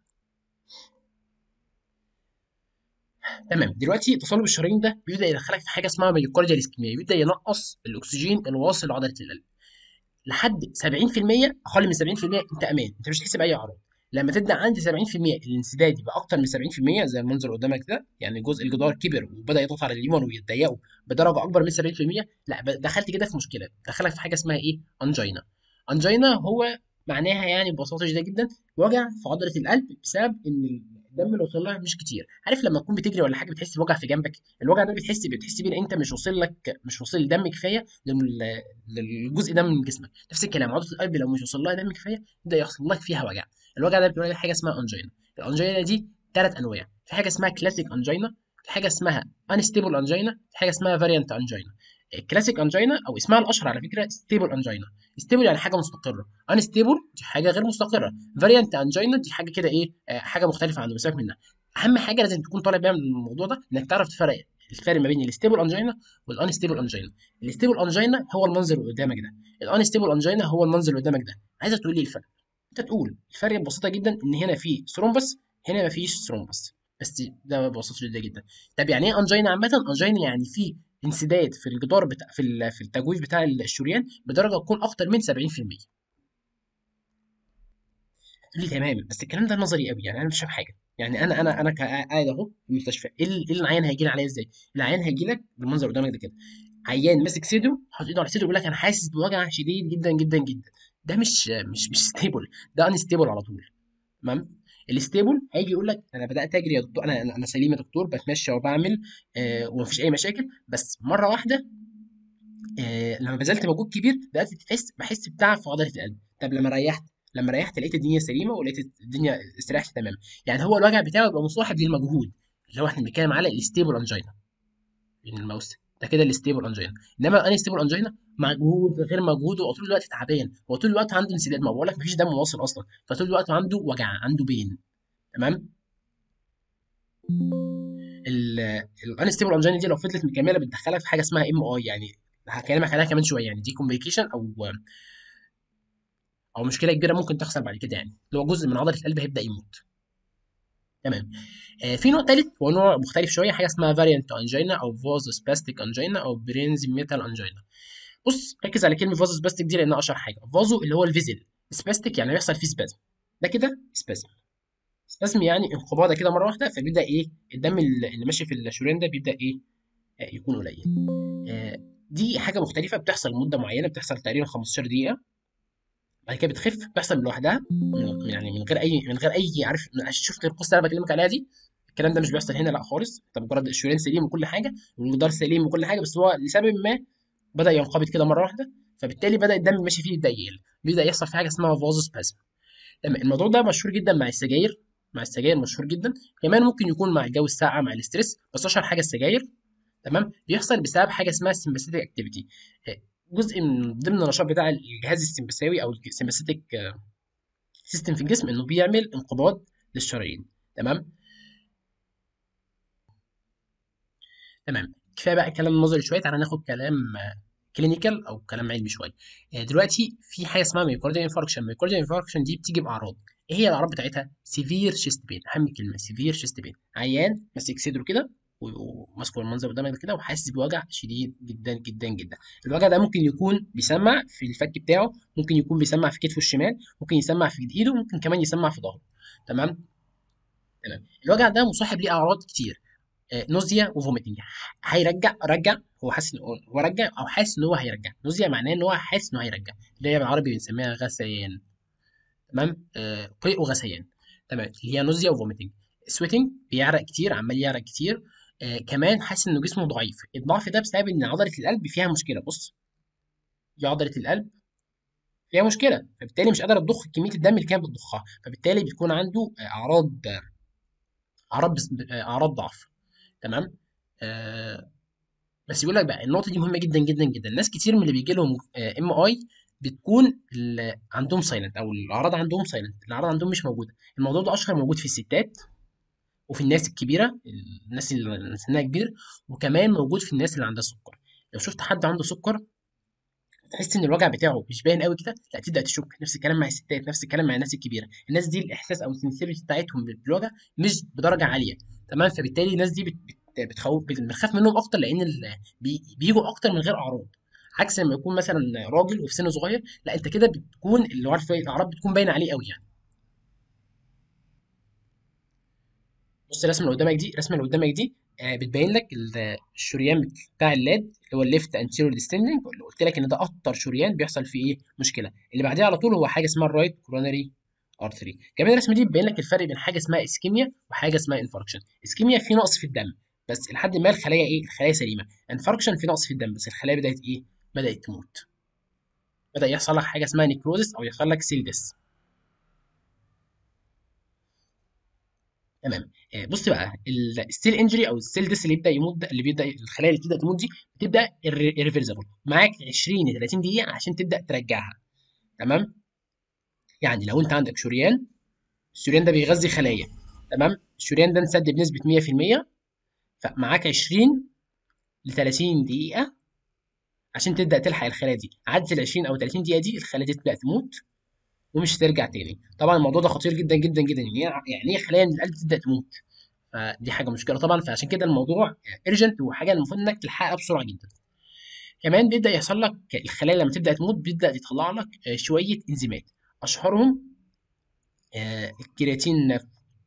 تمام دلوقتي تصلب الشرايين ده بيبدا يدخلك في حاجه اسمها ميوكارديال اسكيميا بيبدا ينقص الاكسجين الواصل لعضله القلب لحد 70% اقل من 70% انت امان انت مش هتحس باي اعراض لما تبدا عند 70% الانسداد يبقى اكتر من 70% زي المنظر قدامك ده يعني جزء الجدار كبر وبدا يضغط على اليمن ويتضيقوا بدرجه اكبر من 70% لا دخلت كده في مشكله دخلك في حاجه اسمها ايه انجينا انجينا هو معناها يعني ببساطه شديده جدا وجع في عضله القلب بسبب ان الدم اللي وصل لها مش كتير عارف لما تكون بتجري ولا حاجه بتحس بوجع في جنبك الوجع ده بتحس بتحس بيه انت مش واصل لك مش واصل دم كفايه للجزء ده من جسمك نفس الكلام عضله القلب لو مش واصل لها دم كفايه يبدا يحصل لك فيها وجع الوجع ده بيقول عليه حاجه اسمها انجينا الانجينا دي ثلاث انواع في حاجه اسمها كلاسيك انجينا في حاجه اسمها انستيبل انجينا في حاجه اسمها فاريانت انجينا الكلاسيك انجينا او اسمها الاشهر على فكره ستيبل انجينا ستيبل يعني حاجه مستقره انستيبل دي حاجه غير مستقره فاريانت انجينا دي حاجه كده ايه حاجه مختلفه عن مساك منها اهم حاجه لازم تكون طالع بيها من الموضوع ده انك تعرف تفرق الفرق ما بين الستيبل انجينا والانستيبل انجينا الستيبل انجينا هو المنظر اللي قدامك ده الانستيبل انجينا هو المنظر اللي قدامك ده عايزك تقول لي الفرق انت تقول الفرق ببساطه جدا ان هنا في ثرومبس هنا ما فيش ثرومبس بس ده ببساطه شديده جدا طب يعني ايه انجينا عامه انجينا يعني في انسداد في الجدار بتاع في في التجويف بتاع الشريان بدرجه تكون اكتر من 70% لي تمام بس الكلام ده نظري قوي يعني انا مش فاهم حاجه يعني انا انا انا قاعد اهو في المستشفى ايه اللي العيان هيجي لي عليا ازاي؟ العيان هيجي لك بالمنظر قدامك ده كده عيان ماسك صدره حاطط ايده على صدره يقول لك انا حاسس بوجع شديد جدا جدا جدا ده مش مش مش ستيبل ده انستيبل على طول تمام الستيبل هيجي يقول لك انا بدات اجري يا دكتور انا انا سليم يا دكتور بتمشى وبعمل آه ومفيش اي مشاكل بس مره واحده آه لما بذلت مجهود كبير بدات تحس بحس بتعب في عضله القلب طب لما ريحت لما ريحت لقيت الدنيا سليمه ولقيت الدنيا استريحت تماما يعني هو الوجع بتاعه بيبقى مصاحب للمجهود اللي هو احنا بنتكلم على الستيبل انجينا الماوس ده كده الستيبل انجينا انما الانستيبل انجينا مجهود غير مجهود هو طول الوقت تعبان هو طول الوقت عنده انسداد ما بقول لك مفيش دم واصل اصلا فطول الوقت عنده وجع عنده بين تمام الانستيبل انجينا دي لو فضلت مكمله بتدخلك في حاجه اسمها ام اي يعني هكلمك عليها كمان شويه يعني دي كومبليكيشن او او مشكله كبيره ممكن تحصل بعد كده يعني اللي هو جزء من عضله القلب هيبدا يموت تمام آه في نوع ثالث هو نوع مختلف شويه حاجه اسمها فاريانت انجينا او فازو سباستيك انجينا او برينز ميتال انجينا بص ركز على كلمه فازو سباستيك دي لانها اشهر حاجه فازو اللي هو الفيزل سباستيك يعني بيحصل فيه سبازم ده كده سبازم سبازم يعني انقباضه كده مره واحده فبيبدا ايه الدم اللي ماشي في الشريان ده بيبدا ايه آه يكون قليل آه دي حاجه مختلفه بتحصل مده معينه بتحصل تقريبا 15 دقيقه بعد كده بتخف بتحصل لوحدها يعني من غير اي من غير اي عارف شفت القصه اللي انا بكلمك عليها دي الكلام ده مش بيحصل هنا لا خالص انت مجرد الشريان سليم وكل حاجه والجدار سليم وكل حاجه بس هو لسبب ما بدا ينقبض كده مره واحده فبالتالي بدا الدم ماشي فيه يبدا يقل بيبدا يحصل في حاجه اسمها فازو سبازم تمام الموضوع ده مشهور جدا مع السجاير مع السجاير مشهور جدا كمان ممكن يكون مع الجو الساقع مع الاسترس بس اشهر حاجه السجاير تمام بيحصل بسبب حاجه اسمها السمباثيتك اكتيفيتي جزء من ضمن النشاط بتاع الجهاز السمبثاوي او السمباثيتك سيستم في الجسم انه بيعمل انقباض للشرايين تمام تمام كفايه بقى كلام نظري شويه تعالى ناخد كلام كلينيكال او كلام علمي شويه دلوقتي في حاجه اسمها ميوكارديال انفاركشن ميوكارديال انفاركشن دي بتيجي باعراض ايه هي الاعراض بتاعتها سيفير شيست بين اهم كلمه سيفير شيست بين عيان ماسك صدره كده وماسكه المنظر قدامك كده وحاسس بوجع شديد جدا جدا جدا الوجع ده ممكن يكون بيسمع في الفك بتاعه ممكن يكون بيسمع في كتفه الشمال ممكن يسمع في ايده ممكن كمان يسمع في ظهره تمام تمام الوجع ده مصاحب ليه اعراض كتير آه، نوزيا وفوميتنج هيرجع رجع هو حاسس ان هو هو رجع او حاسس ان هو هيرجع نوزيا معناه ان هو حاسس انه هيرجع اللي هي بالعربي بنسميها غثيان تمام آه، قيء وغثيان تمام اللي هي نوزيا وفوميتنج سويتنج بيعرق كتير عمال يعرق كتير آه كمان حاسس انه جسمه ضعيف الضعف ده بسبب ان عضله القلب فيها مشكله بص دي عضله القلب فيها مشكله فبالتالي مش قادره تضخ كميه الدم اللي كانت بتضخها فبالتالي بتكون عنده آه، اعراض اعراض بس- آه، اعراض ضعف تمام آه بس يقول لك بقى النقطه دي مهمه جدا جدا جدا ناس كتير من اللي بيجي لهم ام اي بتكون ال- عندهم سايلنت او الاعراض عندهم سايلنت الاعراض عندهم مش موجوده الموضوع ده اشهر موجود في الستات وفي الناس الكبيره الناس اللي سنها كبير وكمان موجود في الناس اللي عندها سكر لو شفت حد عنده سكر تحس ان الوجع بتاعه مش باين قوي كده لا تبدا تشك نفس الكلام مع الستات نفس الكلام مع الناس الكبيره الناس دي الاحساس او السنسيتيفيتي بتاعتهم بالوجع مش بدرجه عاليه تمام فبالتالي الناس دي بت- بت- بتخوف بنخاف منهم اكتر لان ال- بي- بيجوا اكتر من غير اعراض عكس لما يكون مثلا راجل وفي سن صغير لا انت كده بتكون اللي عارف الاعراض بتكون باينه عليه قوي يعني بص الرسمه اللي قدامك دي الرسمه اللي قدامك دي آه، بتبين لك ال- الشريان بتاع اللاد اللي هو الليفت انتيريور ديستندنج اللي قلت لك ان ده اكتر شريان بيحصل فيه ايه مشكله اللي بعديه على طول هو حاجه اسمها الرايت كوروناري ارتري كمان الرسمه دي بتبين لك الفرق بين حاجه اسمها اسكيميا وحاجه اسمها انفاركشن اسكيميا في نقص في الدم بس لحد ما الخلايا ايه الخلايا سليمه انفاركشن في نقص في الدم بس الخلايا بدات ايه بدات تموت بدا يحصل لك حاجه اسمها نيكروزس او يحصل لك سيل ديس تمام آه، بص بقى الستيل انجري او السيل ديس اللي بيبدا يموت ده اللي بيبدا الخلايا اللي بتبدا تموت دي بتبدا irreversible معاك 20 ل 30 دقيقه عشان تبدا ترجعها تمام يعني لو انت عندك شريان الشريان ده بيغذي خلايا تمام الشريان ده انسد بنسبه 100% فمعاك 20 ل 30 دقيقه عشان تبدا تلحق الخلايا دي عدت ال 20 او 30 دقيقه دي الخلايا دي تبدا تموت ومش هترجع تاني طبعا الموضوع ده خطير جدا جدا جدا يعني ايه يعني ايه خلايا من القلب تبدا تموت فدي حاجه مشكله طبعا فعشان كده الموضوع ايرجنت وحاجه المفروض انك تلحقها بسرعه جدا كمان بيبدا يحصل لك الخلايا لما تبدا تموت بيبدا يطلع لك آه، شويه انزيمات اشهرهم آه، الكرياتين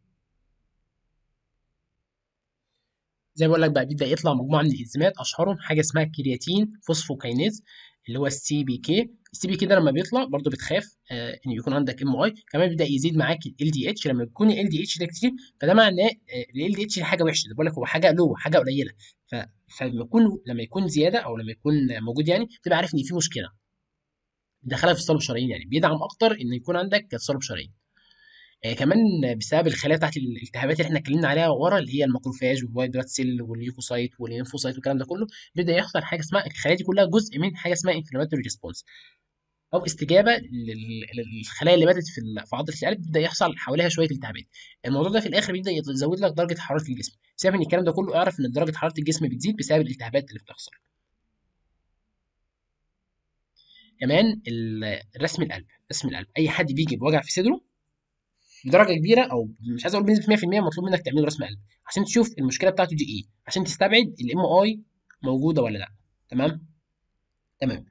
زي ما بقول لك بقى بيبدا يطلع مجموعه من الانزيمات اشهرهم حاجه اسمها كرياتين فوسفوكاينيز اللي هو السي بي كي السي بي كي ده لما بيطلع برضو بتخاف آه ان يكون عندك ام اي كمان بيبدا يزيد معاك ال دي اتش لما يكون ال دي اتش ده كتير فده معناه ال دي اتش حاجه وحشه ده بقول لك هو حاجه لو حاجه قليله ف فلما يكون لما يكون زياده او لما يكون موجود يعني تبقى عارف ان في مشكله بيدخلها في الصلب الشرايين يعني بيدعم اكتر ان يكون عندك صلب شرايين آه كمان بسبب الخلايا بتاعت الالتهابات اللي احنا اتكلمنا عليها ورا اللي هي الماكروفاج والوايت بلاد سيل والليوكوسايت والليمفوسايت والكلام ده كله بيبدا يحصل حاجه اسمها الخلايا دي كلها جزء من حاجه اسمها انفلاماتوري ريسبونس او استجابه لل- للخلايا اللي ماتت في ال- في عضله القلب بيبدا يحصل حواليها شويه التهابات الموضوع ده في الاخر بيبدا يزود لك درجه حراره الجسم بسبب ان الكلام ده كله اعرف ان درجه حراره الجسم بتزيد بسبب الالتهابات اللي بتحصل كمان ال- رسم القلب رسم القلب اي حد بيجي بوجع في صدره بدرجه كبيره او مش عايز اقول بنسبه 100% مطلوب منك تعمل له رسم قلب عشان تشوف المشكله بتاعته دي ايه عشان تستبعد الام اي موجوده ولا لا تمام تمام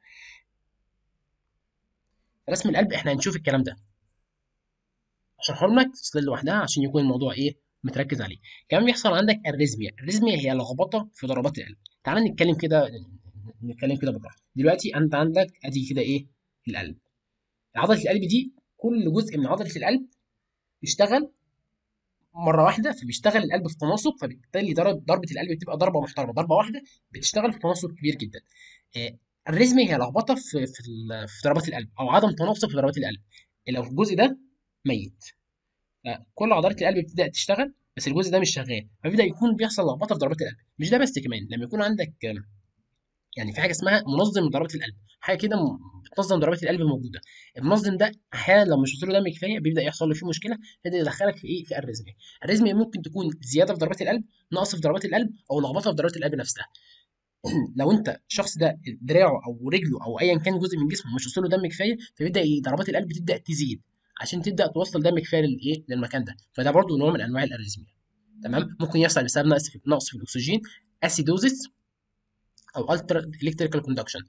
رسم القلب احنا هنشوف الكلام ده اشرحه لك في سلايد لوحدها عشان يكون الموضوع ايه متركز عليه كمان بيحصل عندك الريزميا الريزميا هي لخبطه في ضربات القلب تعال نتكلم كده نتكلم كده بالراحه دلوقتي انت عندك ادي كده ايه القلب عضله القلب دي كل جزء من عضله القلب بيشتغل مره واحده فبيشتغل القلب في تناسق فبالتالي ضرب ضربه القلب بتبقى ضربه محترمه ضربه واحده بتشتغل في تناسق كبير جدا آه، الريزميا هي لخبطه في في ال- في ضربات القلب او عدم تناسق في ضربات القلب لو الجزء ده ميت كل عضلات القلب بتبدا تشتغل بس الجزء ده مش شغال فبيبدا يكون بيحصل لخبطه في ضربات القلب مش ده بس كمان لما يكون عندك آم، يعني في حاجه اسمها منظم لضربات القلب حاجه كده م- بتنظم ضربات القلب موجوده المنظم ده احيانا لو مش وصل له دم كفايه بيبدا يحصل له فيه مشكله يبدا يدخلك في ايه في الريزميا الريزميا ممكن تكون زياده في ضربات القلب نقص في ضربات القلب او لخبطه في ضربات القلب نفسها لو انت الشخص ده دراعه او رجله او ايا كان جزء من جسمه مش وصل له دم كفايه فبيبدا ي- ضربات القلب تبدا تزيد عشان تبدا توصل دم كفايه للايه للمكان ده فده برضو نوع من انواع الاريزميا تمام ممكن يحصل بسبب نقص في نقص في الاكسجين اسيدوزيس او التر الكتريكال كوندكشن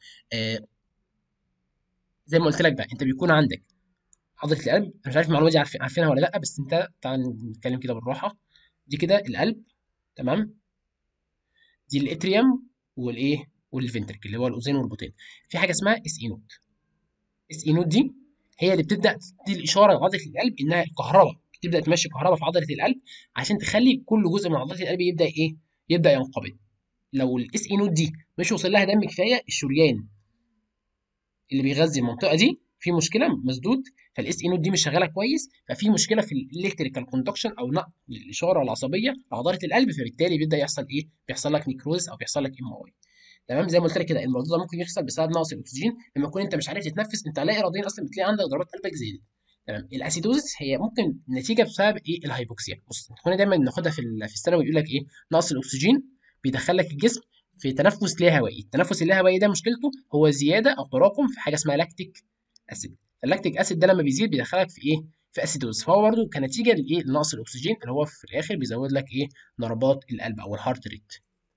زي ما قلت لك بقى انت بيكون عندك عضله القلب انا مش عارف المعلومه دي عارف- عارفينها ولا لا بس انت تعال نتكلم كده بالراحه دي كده القلب تمام دي الاتريوم والايه والفنتركل اللي هو الاذين والبطين في حاجه اسمها اس اي نوت اس اي نوت دي هي اللي بتبدا تدي الاشاره لعضله القلب انها الكهرباء تبدا تمشي كهرباء في عضله القلب عشان تخلي كل جزء من عضله القلب يبدا ايه يبدا ينقبض لو الاس اي نوت دي مش وصل لها دم كفايه الشريان اللي بيغذي المنطقه دي في مشكله مسدود فالاس اي نوت دي مش شغاله كويس ففي مشكله في الالكتريكال كوندكشن او نقل الاشاره العصبيه لعضله القلب فبالتالي بيبدا يحصل ايه بيحصل لك نيكروز او بيحصل لك ام اي تمام زي ما قلت لك كده الموضوع ده ممكن يحصل بسبب نقص الاكسجين لما تكون انت مش عارف تتنفس انت لا اراديا اصلا بتلاقي عندك ضربات قلبك زادت تمام الاسيدوزس هي ممكن نتيجه بسبب ايه الهايبوكسيا بص كنا دايما ناخدها في في الثانوي يقول لك ايه نقص الاكسجين بيدخل لك الجسم في تنفس لا هوائي التنفس اللا هوائي ده مشكلته هو زياده او تراكم في حاجه اسمها لاكتيك اسيد اللاكتيك اسيد ده لما بيزيد بيدخلك في ايه في اسيدوز فهو برضه كنتيجه لايه لنقص الاكسجين اللي هو في الاخر بيزود لك ايه ضربات القلب او الهارت ريت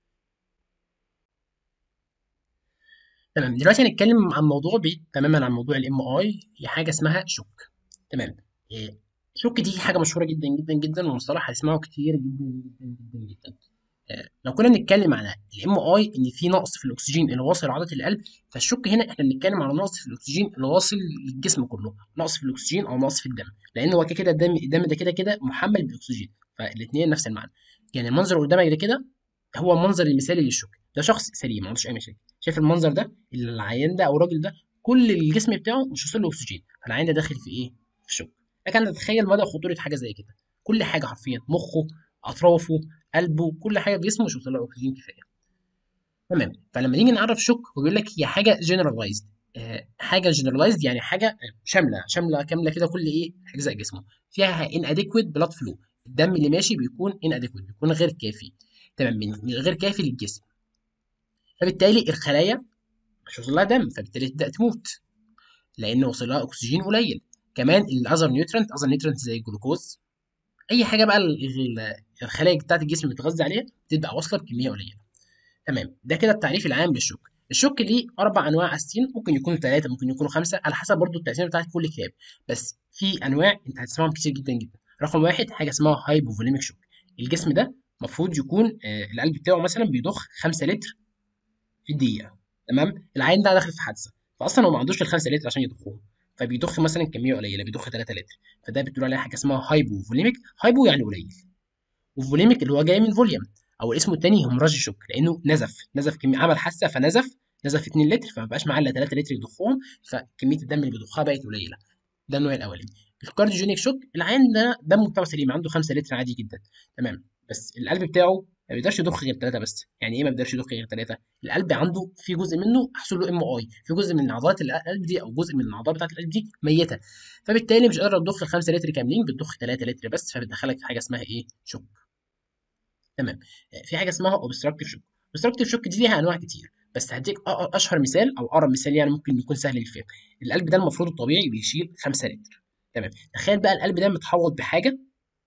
تمام دلوقتي هنتكلم عن موضوع بعيد تماما عن موضوع الام اي هي حاجه اسمها شوك تمام إيه شوك دي حاجه مشهوره جدا جدا جدا ومصطلح هتسمعه كتير جدا جدا جدا جدا إيه لو كنا بنتكلم على الام اي ان في نقص في الاكسجين اللي واصل لعضله القلب فالشوك هنا احنا بنتكلم على نقص في الاكسجين اللي واصل للجسم كله نقص في الاكسجين او نقص في الدم لان هو كده كده الدم الدم ده كده كده محمل بالاكسجين فالاثنين نفس المعنى يعني المنظر اللي قدامك ده كده هو المنظر المثالي للشوك ده شخص سليم ما عندوش اي مشاكل شايف المنظر ده العيان ده او الراجل ده كل الجسم بتاعه مش واصل له اكسجين فالعيان ده داخل في ايه في شوك لكن تتخيل مدى خطوره حاجه زي كده كل حاجه حرفيا مخه اطرافه قلبه كل حاجه في جسمه مش واصل له اكسجين كفايه تمام فلما نيجي نعرف شوك هو بيقول لك هي حاجه جنرالايزد آه حاجه جنرالايزد يعني حاجه شامله شامله كامله كده كل ايه اجزاء جسمه فيها ان اديكويت بلاد فلو الدم اللي ماشي بيكون ان اديكويت بيكون غير كافي تمام من غير كافي للجسم فبالتالي الخلايا مش واصل لها دم فبالتالي تبدا تموت لان وصل لها اكسجين قليل كمان الاذر نيوترنت اذر نيوترنت زي الجلوكوز اي حاجه بقى الخلايا بتاعت الجسم بتتغذى عليها بتبقى واصله بكميه قليله تمام ده كده التعريف العام للشوك الشوك ليه اربع انواع اساسيين ممكن يكونوا ثلاثه ممكن يكونوا خمسه على حسب برضو التقسيمه بتاعت كل كتاب بس في انواع انت هتسمعهم كتير جدا جدا رقم واحد حاجه اسمها هايبوفوليميك شوك الجسم ده المفروض يكون آه القلب بتاعه مثلا بيضخ 5 لتر في الدقيقه تمام العين ده داخل في حادثه فاصلا هو ما عندوش ال 5 لتر عشان يضخهم فبيضخ مثلا كميه قليله بيضخ 3 لتر فده بتقول عليها حاجه اسمها هايبو فوليميك هايبو يعني قليل وفوليميك اللي هو جاي من فوليوم او اسمه الثاني هيموراجي شوك لانه نزف نزف كميه عمل حادثه فنزف نزف 2 لتر فما بقاش معاه الا 3 لتر يضخهم فكميه الدم اللي بيضخها بقت قليله ده النوع الاولاني الكارديوجينيك شوك العين ده دمه بتاعه سليم عنده 5 لتر عادي جدا تمام بس القلب بتاعه ما بيقدرش يضخ غير ثلاثة بس يعني ايه ما بيقدرش يضخ غير ثلاثة القلب عنده في جزء منه حصل له ام اي في جزء من عضلات القلب دي او جزء من الاعضاء بتاعه القلب دي ميته فبالتالي مش قادره تضخ 5 لتر كاملين بتضخ 3 لتر بس فبتدخلك في حاجه اسمها ايه شوك تمام في حاجه اسمها اوبستراكتيف شوك اوبستراكتيف شوك دي ليها انواع كتير بس هديك اشهر مثال او اقرب مثال يعني ممكن يكون سهل للفهم القلب ده المفروض الطبيعي بيشيل 5 لتر تمام تخيل بقى القلب ده متحوط بحاجه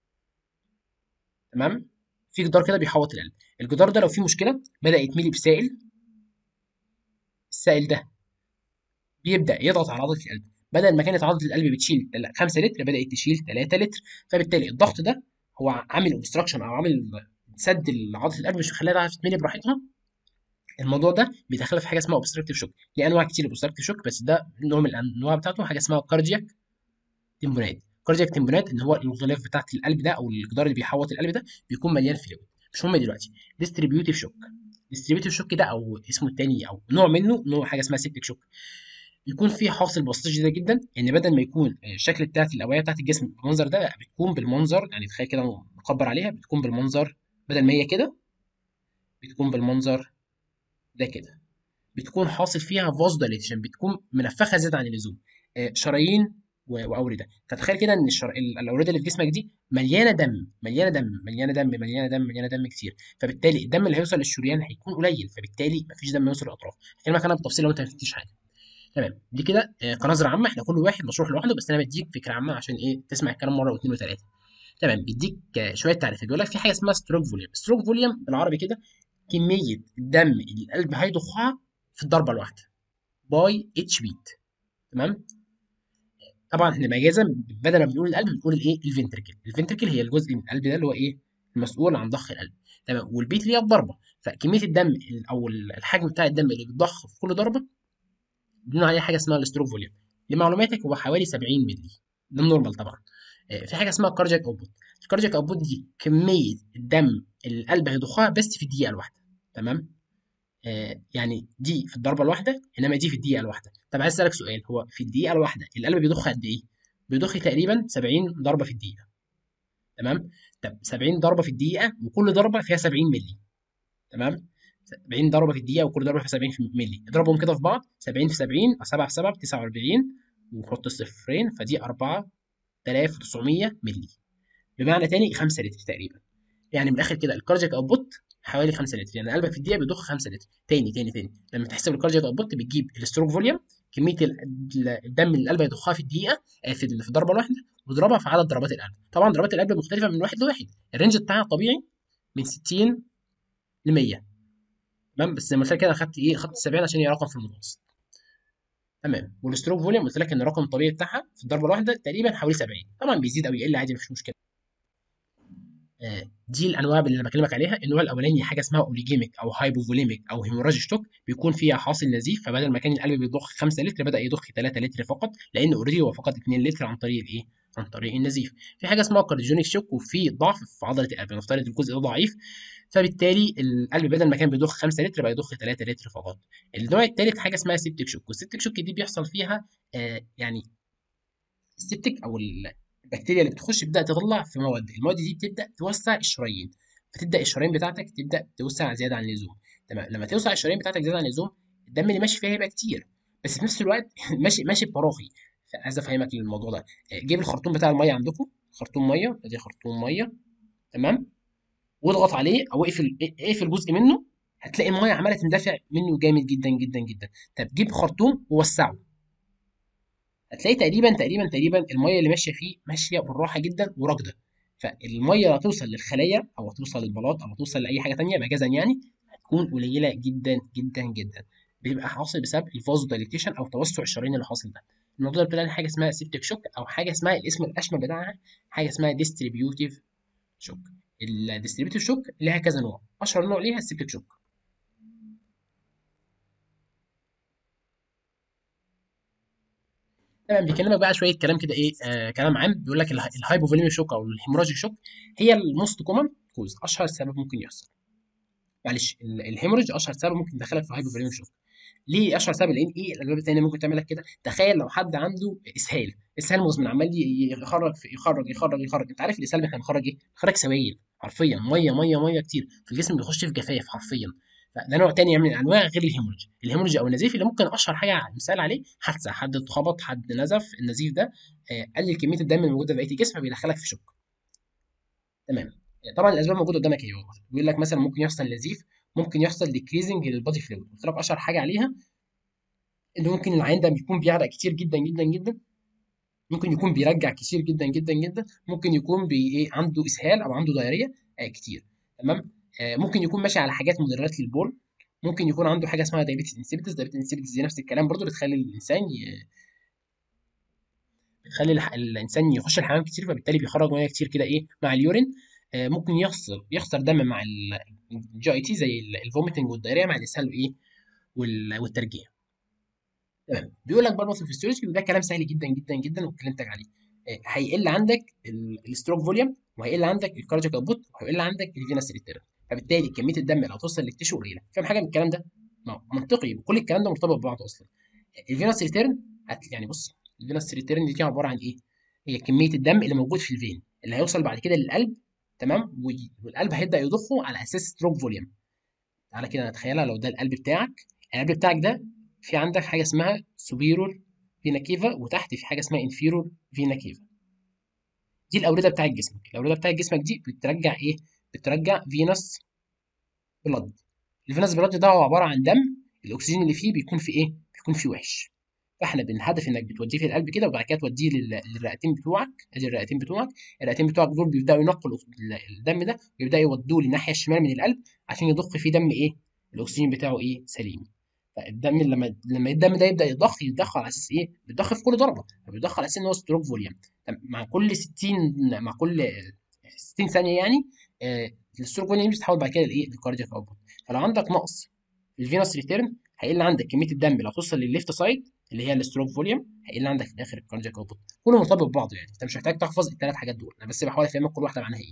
تمام في جدار كده بيحوط القلب الجدار ده لو فيه مشكله بدا يتملي بسائل السائل ده بيبدا يضغط على عضله القلب بدل ما كانت عضله القلب بتشيل 5 لتر بدات تشيل 3 لتر فبالتالي الضغط ده هو عامل اوبستراكشن او عامل سد لعضله القلب مش مخليها تعرف تتملي براحتها الموضوع ده بيدخلها في حاجه اسمها اوبستراكتيف شوك ليه انواع كتير اوبستراكتيف شوك بس ده نوع من الانواع بتاعته حاجه اسمها كاردياك تمبونات كاردياك تمبونات ان هو الغلاف بتاعت القلب ده او الجدار اللي بيحوط القلب ده بيكون مليان فلويد مش مهم دلوقتي ديستريبيوتيف شوك ديستريبيوتيف شوك ده او اسمه الثاني او نوع منه نوع حاجه اسمها سيبتيك شوك بيكون فيه حاصل بسيط جدا جدا ان بدل ما يكون الشكل بتاعت الاوعيه بتاعت الجسم بالمنظر ده بتكون بالمنظر يعني تخيل كده نكبر عليها بتكون بالمنظر بدل ما هي كده بتكون بالمنظر ده كده بتكون حاصل فيها فاز دايليتيشن بتكون منفخه زياده عن اللزوم شرايين واورده فتخيل كده ان الشر... الاورده اللي في جسمك دي مليانه دم مليانه دم مليانه دم مليانه دم مليانه دم كتير فبالتالي الدم اللي هيوصل للشريان هيكون قليل فبالتالي مفيش دم يوصل للاطراف هكلمك انا بالتفصيل لو انت ما فهمتش حاجه تمام دي كده كنظره عامه احنا كل واحد مشروح لوحده بس انا بديك فكره عامه عشان ايه تسمع الكلام مره واثنين وثلاثه تمام بيديك شويه تعريفات بيقول لك في حاجه اسمها ستروك فوليوم ستروك فوليوم بالعربي كده كميه الدم اللي القلب هيضخها في الضربه الواحده باي اتش بيت تمام طبعا احنا مجازا بدل ما بنقول القلب بنقول الايه الفنتركل الفنتركل هي الجزء من القلب ده اللي هو ايه المسؤول عن ضخ القلب تمام والبيت اللي هي الضربه فكميه الدم ال- او ال- الحجم بتاع الدم اللي بيتضخ في كل ضربه بنقول عليه حاجه اسمها الاستروك فوليوم لمعلوماتك هو حوالي 70 مللي ده النورمال طبعا آه، في حاجه اسمها كاردياك اوتبوت الكاردياك اوتبوت دي كميه الدم اللي القلب هيضخها بس في الدقيقه الواحده تمام آه، يعني دي في الضربه الواحده انما دي في الدقيقه الواحده طب عايز اسالك سؤال هو في الدقيقه الواحده القلب بيضخ قد ايه بيضخ تقريبا 70 ضربه في الدقيقه تمام طب 70 ضربه في الدقيقه وكل ضربه فيها 70 مللي تمام 70 ضربه في الدقيقه وكل ضربه فيها 70 في مللي اضربهم كده في بعض 70 في 70 7 في 7 ب 49 وحط الصفرين فدي 4900 مللي بمعنى تاني 5 لتر تقريبا يعني من الاخر كده الكاردياك اوتبوت حوالي 5 لتر يعني قلبك في الدقيقه بيضخ 5 لتر تاني تاني تاني لما تحسب الكاردياك اوتبوت بتجيب الستروك فوليوم كميه ال- ال- الدم اللي القلب هيضخها في الدقيقه آه، في في الضربه الواحده وتضربها في عدد ضربات القلب طبعا ضربات القلب مختلفه من واحد لواحد الرينج بتاعها طبيعي من 60 ل 100 تمام بس زي ما قلت لك كده انا خدت ايه خدت 70 عشان هي رقم في المتوسط تمام والستروك فوليوم قلت لك ان الرقم الطبيعي بتاعها في الضربه الواحده تقريبا حوالي 70 طبعا بيزيد او يقل عادي مفيش مشكله آه، دي الانواع اللي انا بكلمك عليها النوع الاولاني حاجه اسمها اوليجيميك او هايبوفوليميك او هيموراجيك شوك بيكون فيها حاصل نزيف فبدل ما كان القلب بيضخ 5 لتر بدا يضخ 3 لتر فقط لان اوريدي هو فقط 2 لتر عن طريق الايه عن طريق النزيف في حاجه اسمها كارديونيك شوك وفي ضعف في عضله القلب نفترض الجزء ده ضعيف فبالتالي القلب بدل ما كان بيضخ 5 لتر بقى يضخ 3 لتر فقط النوع الثالث حاجه اسمها سيبتيك شوك والسيبتيك شوك دي بيحصل فيها آه يعني السيبتيك او ال- البكتيريا اللي بتخش بتبدا تطلع في مواد المواد دي بتبدا توسع الشرايين فتبدا الشرايين بتاعتك تبدا توسع زياده عن اللزوم تمام لما توسع الشرايين بتاعتك زياده عن اللزوم الدم اللي ماشي فيها هيبقى كتير بس في نفس الوقت ماشي ماشي بتراخي عايز افهمك الموضوع ده آه، جيب الخرطوم بتاع الميه عندكم خرطوم ميه ادي خرطوم ميه تمام واضغط عليه او اقفل اقفل جزء منه هتلاقي الميه عماله تندفع منه جامد جدا جدا جدا طب جيب خرطوم ووسعه هتلاقي تقريبا تقريبا تقريبا الميه اللي ماشيه فيه ماشيه بالراحه جدا وراكده فالميه اللي هتوصل للخلايا او هتوصل للبلاط او هتوصل لاي حاجه تانية مجازا يعني هتكون قليله جدا جدا جدا بيبقى حاصل بسبب الفازو دايليتيشن او توسع الشرايين اللي حاصل ده الموضوع ده بتلاقي حاجه اسمها سيبتيك شوك او حاجه اسمها الاسم الاشمل بتاعها حاجه اسمها ديستريبيوتيف شوك الديستريبيوتيف شوك ليها كذا نوع اشهر نوع ليها السيبتيك شوك تمام بيكلمك بقى شويه كلام كده ايه آه كلام عام بيقول لك اله- الهايبوفوليميك شوك او الهيموراجيك شوك هي الموست كومن كوز اشهر سبب ممكن يحصل معلش ال- الهيموريج اشهر سبب ممكن يدخلك في هايبوفوليميك شوك ليه اشهر سبب لان ايه الاسباب التانيه ممكن تعمل لك كده تخيل لو حد عنده اسهال اسهال مزمن عمال ي- يخرج في يخرج يخرج يخرج انت عارف الاسهال احنا بنخرج ايه بنخرج سوائل حرفيا ميه ميه ميه كتير في الجسم بيخش في جفاف حرفيا فده نوع تاني من انواع غير الهيموريج الهيموريج او النزيف اللي ممكن اشهر حاجه مثال عليه حادثه حد اتخبط حد نزف النزيف ده آه، قلل كميه الدم الموجوده في بقيه الجسم فبيدخلك في شوك تمام طبعا الاسباب موجوده قدامك اهي والله. بيقول لك مثلا ممكن يحصل نزيف ممكن يحصل ديكريزنج للبادي فلويد قلت لك اشهر حاجه عليها ان ممكن العين ده بيكون بيعرق كتير جدا جدا جدا ممكن يكون بيرجع كتير جدا جدا جدا ممكن يكون بي ايه عنده اسهال او عنده دايريه آه كتير تمام آه ممكن يكون ماشي على حاجات مضرات للبول ممكن يكون عنده حاجه اسمها دايابيتس انسيبيتس دايابيتس انسيبيتس دي نفس الكلام برضو بتخلي الانسان ي... بتخلي الح... الانسان يخش الحمام كتير فبالتالي بيخرج ميه كتير كده ايه مع اليورين آه ممكن يخسر يخسر دم مع الجي اي تي زي الفوميتنج والدايريه مع الاسهال وايه وال... والترجيع تمام بيقول لك برضه في الفسيولوجي وده كلام سهل جدا جدا جدا وكلمتك عليه آه، هيقل عندك الستروك فوليوم وهيقل عندك الكاردياك اوتبوت وهيقل عندك الفينس ريتيرن فبالتالي كميه الدم اللي هتوصل للتيشو قليله فاهم حاجه من الكلام ده؟ ما هو منطقي وكل الكلام ده مرتبط ببعضه اصلا الفينس ريتيرن هت... يعني بص الفينس ريتيرن دي عباره عن ايه؟ هي كميه الدم اللي موجود في الفين اللي هيوصل بعد كده للقلب تمام وي- والقلب هيبدا يضخه على اساس ستروك فوليوم تعالى كده نتخيلها لو ده القلب بتاعك القلب بتاعك ده في عندك حاجه اسمها سوبيرور فينا كيفا وتحت في حاجه اسمها انفيرور فينا كيفا دي الاورده بتاعت جسمك الاورده بتاعت جسمك دي بترجع ايه بترجع فينس بلاد الفينس بلاد ده هو عباره عن دم الاكسجين اللي فيه بيكون في ايه بيكون فيه وحش فاحنا بنهدف انك بتوديه في القلب كده وبعد كده توديه لل- للرئتين بتوعك ادي الرئتين بتوعك الرئتين بتوعك دول بيبداوا ينقوا الأكس- الدم ده ويبداوا يودوه للناحيه الشمال من القلب عشان يضخ فيه دم ايه الاكسجين بتاعه ايه سليم فالدم لما لما الدم ده يبدا يضخ يتضخ على اساس ايه بيتضخ في كل ضربه فبيتضخ على اساس ان هو ستروك فوليوم طب مع كل 60 مع كل 60 ثانيه يعني آه الستروك فوليوم بتتحول بعد كده لايه للكاردياك اوتبوت فلو عندك نقص في الفينوس ريتيرن هيقل عندك كميه الدم اللي هتوصل للليفت سايد اللي هي الستروك فوليوم هيقل عندك في الاخر الكاردياك اوتبوت كله مرتبط ببعضه يعني انت مش محتاج تحفظ الثلاث حاجات دول انا بس بحاول افهمك كل واحده معناها ايه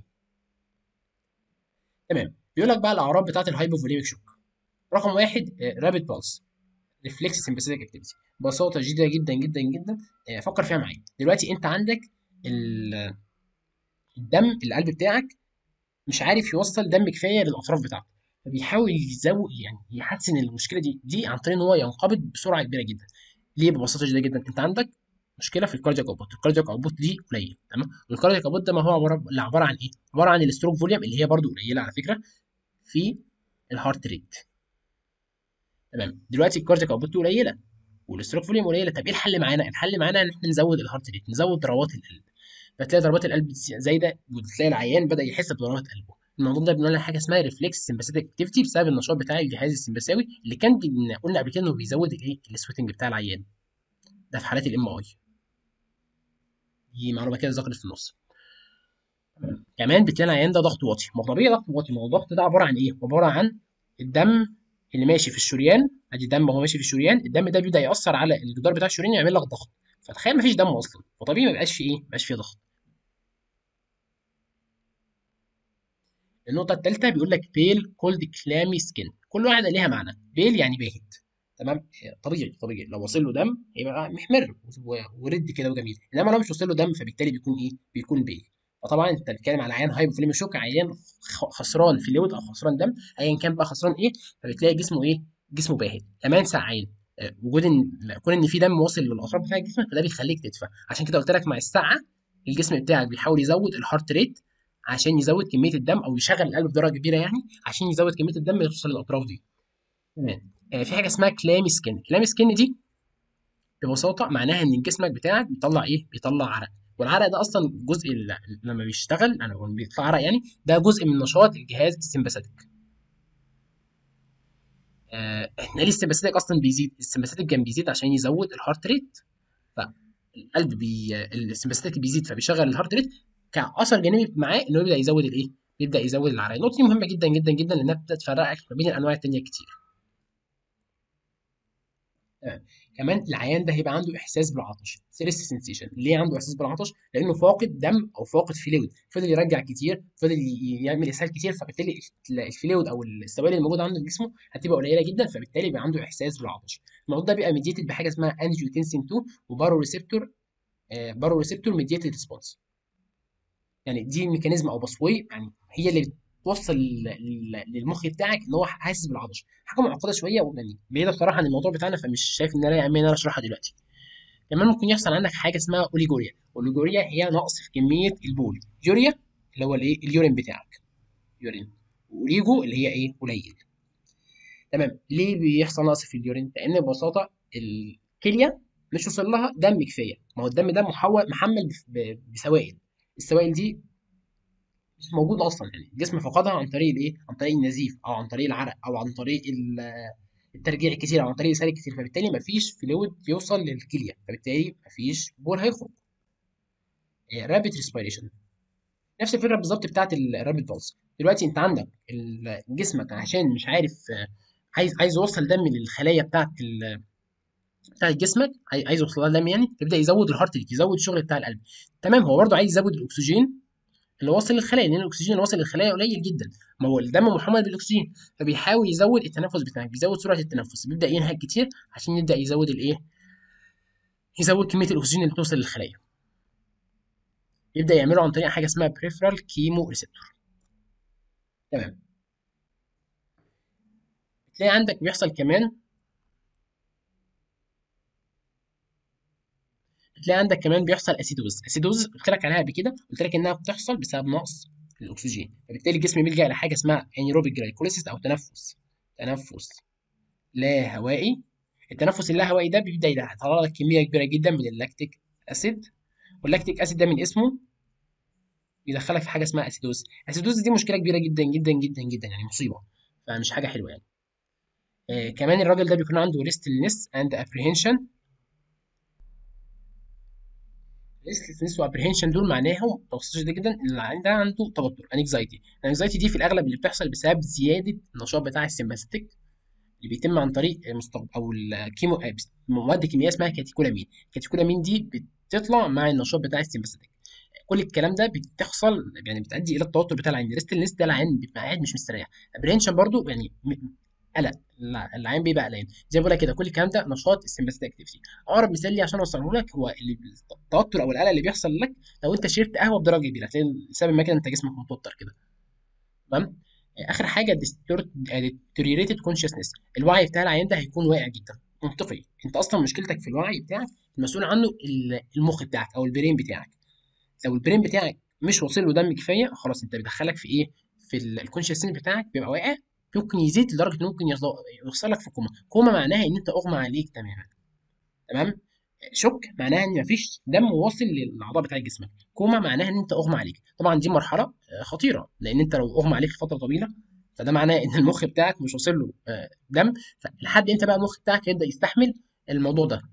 تمام بيقول لك بقى الاعراض بتاعه الهايبوفوليميك شوك رقم واحد رابيد بالس ريفلكس سمباثيك اكتيفيتي ببساطه شديده جدا جدا جدا آه، فكر فيها معايا دلوقتي انت عندك ال- الدم القلب بتاعك مش عارف يوصل دم كفايه للاطراف بتاعته فبيحاول يزود يعني يحسن المشكله دي دي عن طريق ان هو ينقبض بسرعه كبيره جدا ليه ببساطه شديده جدا انت عندك مشكله في الكاردياك اوتبوت الكاردياك اوتبوت دي قليل تمام والكاردياك اوتبوت ده ما هو عباره اللي عباره عن ايه عباره عن الستروك فوليوم اللي هي برده قليله على فكره في الهارت ريت تمام دلوقتي الكاردياك اوتبوت قليله والستروك فوليوم قليله طب ايه الحل معانا الحل معانا ان احنا نزود الهارت ريت نزود ضربات القلب فتلاقي ضربات القلب زايده وتلاقي العيان بدا يحس بضربات قلبه الموضوع ده بنقول على حاجه اسمها ريفلكس سمباثيك اكتيفيتي بسبب النشاط بتاع الجهاز السمبثاوي اللي كان بن- قلنا قبل كده انه بيزود الايه السويتنج بتاع العيان ده في حالات الام اي دي معلومه كده ذكرت في النص كمان بتلاقي العيان ده ضغط واطي ما هو طبيعي ضغط واطي ما هو الضغط ده عباره عن ايه عباره عن الدم اللي ماشي في الشريان ادي دم هو ماشي في الشريان الدم ده بيبدا ياثر على الجدار بتاع الشريان يعمل لك ضغط فتخيل مفيش دم اصلا فطبيعي ما يبقاش فيه ايه ما يبقاش فيه ضغط النقطة الثالثة بيقول لك بيل كولد كلامي سكين كل واحدة ليها معنى بيل يعني باهت تمام طبيعي طبيعي لو وصل له دم هيبقى محمر و- ورد كده وجميل انما لو مش وصل له دم فبالتالي بيكون ايه بيكون بيل فطبعا انت بتتكلم على عيان هايبوفوليميا شوك عيان خ- خسران فلويد او خسران دم ايا كان بقى خسران ايه فبتلاقي جسمه ايه جسمه باهت كمان ساعين آه، وجود ان لا، كون ان في دم واصل للاطراف بتاع جسمك فده بيخليك تدفى عشان كده قلت لك مع الساعه الجسم بتاعك بيحاول يزود الهارت ريت عشان يزود كميه الدم او يشغل القلب بدرجه كبيره يعني عشان يزود كميه الدم اللي توصل للاطراف دي تمام آه، في حاجه اسمها كلامي سكين كلامي سكين دي ببساطه معناها ان جسمك بتاعك بيطلع ايه بيطلع عرق والعرق ده اصلا جزء ال- لما بيشتغل انا بقول بيطلع عرق يعني ده جزء من نشاط الجهاز السمباثيك آه، احنا ليه السمباثيك اصلا بيزيد السمباثيك كان بيزيد عشان يزود الهارت ريت فالقلب بي السمباثيك بيزيد فبيشغل الهارت ريت كاثر جانبي معاه انه يبدا يزود الايه بيبدا يزود العرق النقطه دي مهمه جدا جدا جدا لانها بتبدا تفرقك ما بين الانواع التانيه كتير تمام كمان العيان ده هيبقى عنده احساس بالعطش سيرست سنسيشن ليه عنده احساس بالعطش لانه فاقد دم او فاقد فلويد فضل يرجع كتير فضل ي- يعمل اسهال كتير فبالتالي ال- الفلويد او السوائل اللي موجوده عنده في جسمه هتبقى قليله جدا فبالتالي بيبقى عنده احساس بالعطش الموضوع ده بيبقى ميديتد بحاجه اسمها انجيوتنسين 2 وبارو ريسبتور بارو ريسبتور ميديتد ريسبونس يعني دي ميكانيزم او بصوي يعني هي اللي بتوصل لل- لل- للمخ بتاعك ان هو حاسس بالعطش حاجه معقده شويه يعني بعيده بصراحه عن الموضوع بتاعنا فمش شايف ان انا يعني ان انا اشرحها دلوقتي كمان ممكن يحصل عندك حاجه اسمها اوليجوريا اوليجوريا هي نقص في كميه البول يوريا اللي هو الايه اليورين بتاعك يورين واوليجو اللي هي ايه قليل تمام ليه بيحصل نقص في اليورين لان ببساطه الكليه مش وصل لها دم كفايه ما هو الدم ده محول محمل بف- ب- بسوائل السوائل دي مش موجوده اصلا يعني الجسم فقدها عن طريق الايه عن طريق النزيف او عن طريق العرق او عن طريق ال- الترجيع الكتير او عن طريق الاسهال الكتير فبالتالي مفيش فلويد يوصل للكليه فبالتالي مفيش بول هيخرج رابيد ريسبيريشن نفس الفكره بالظبط بتاعت الرابيد بالز دلوقتي انت عندك ال- جسمك عشان مش عارف آه، عايز عايز يوصل دم للخلايا بتاعت ال- بتاعت جسمك عاي- عايز يوصل لها دم يعني فيبدا يزود الهارت ريت يزود الشغل بتاع القلب تمام هو برضه عايز يزود الاكسجين اللي واصل للخلايا لان الاكسجين اللي واصل للخلايا قليل جدا ما هو الدم محمل بالاكسجين فبيحاول يزود التنفس بتاعك بيزود سرعه التنفس بيبدا ينهج كتير عشان يبدا يزود الايه يزود كميه الاكسجين اللي توصل للخلايا يبدا يعمله عن طريق حاجه اسمها بريفرال كيمو ريسبتور تمام تلاقي عندك بيحصل كمان بتلاقي عندك كمان بيحصل اسيدوز اسيدوز قلت لك عليها قبل كده قلت لك انها بتحصل بسبب نقص الاكسجين فبالتالي الجسم بيلجا لحاجه اسمها انيروبيك جلايكوليسيس او تنفس تنفس لا هوائي التنفس اللا هوائي ده بيبدا يطلع لك كميه كبيره جدا من اللاكتيك اسيد واللاكتيك اسيد ده من اسمه بيدخلك في حاجه اسمها اسيدوز الاسيدوز دي مشكله كبيره جدا جدا جدا جدا يعني مصيبه فمش حاجه حلوه يعني آه كمان الراجل ده بيكون عنده ريستلنس اند ابريهنشن ريستلسنس وابريهنشن دول معناهم توصيل شديد جدا ان العيان ده عنده توتر انكزايتي الانكزايتي دي في الاغلب اللي بتحصل بسبب زياده النشاط بتاع السمباثيك اللي بيتم عن طريق المستقبل او الكيمو مواد كيميائيه اسمها كاتيكولامين الكاتيكولامين دي بتطلع مع النشاط بتاع السمباثيك كل الكلام ده بتحصل يعني بتؤدي الى التوتر بتاع العين ريستلنس ده العين بيبقى قاعد مش مستريح ابريهنشن برضو يعني قلق العين بيبقى قلقان زي ما بقول لك كده كل الكلام ده نشاط السمباثيك اكتيفيتي اقرب مثال لي عشان اوصله لك هو التوتر او القلق اللي بيحصل لك لو انت شربت قهوه بدرجه كبيره هتلاقي لسبب ما كده انت جسمك متوتر كده تمام اخر حاجه ديستوريتد كونشسنس الوعي بتاع العيان ده هيكون واقع جدا منطقي انت اصلا مشكلتك في الوعي بتاعك المسؤول عنه المخ بتاعك او البرين بتاعك لو البرين بتاعك مش واصل له دم كفايه خلاص انت بيدخلك في ايه في الكونشسنس بتاعك بيبقى واقع ممكن يزيد لدرجه انه ممكن يوصلك في كوما كوما معناها ان انت اغمى عليك تماما تمام شوك معناها ان مفيش دم واصل للاعضاء بتاع جسمك كوما معناها ان انت اغمى عليك طبعا دي مرحله خطيره لان انت لو اغمى عليك فتره طويله فده معناه ان المخ بتاعك مش واصل له دم فلحد امتى بقى المخ بتاعك يبدا يستحمل الموضوع ده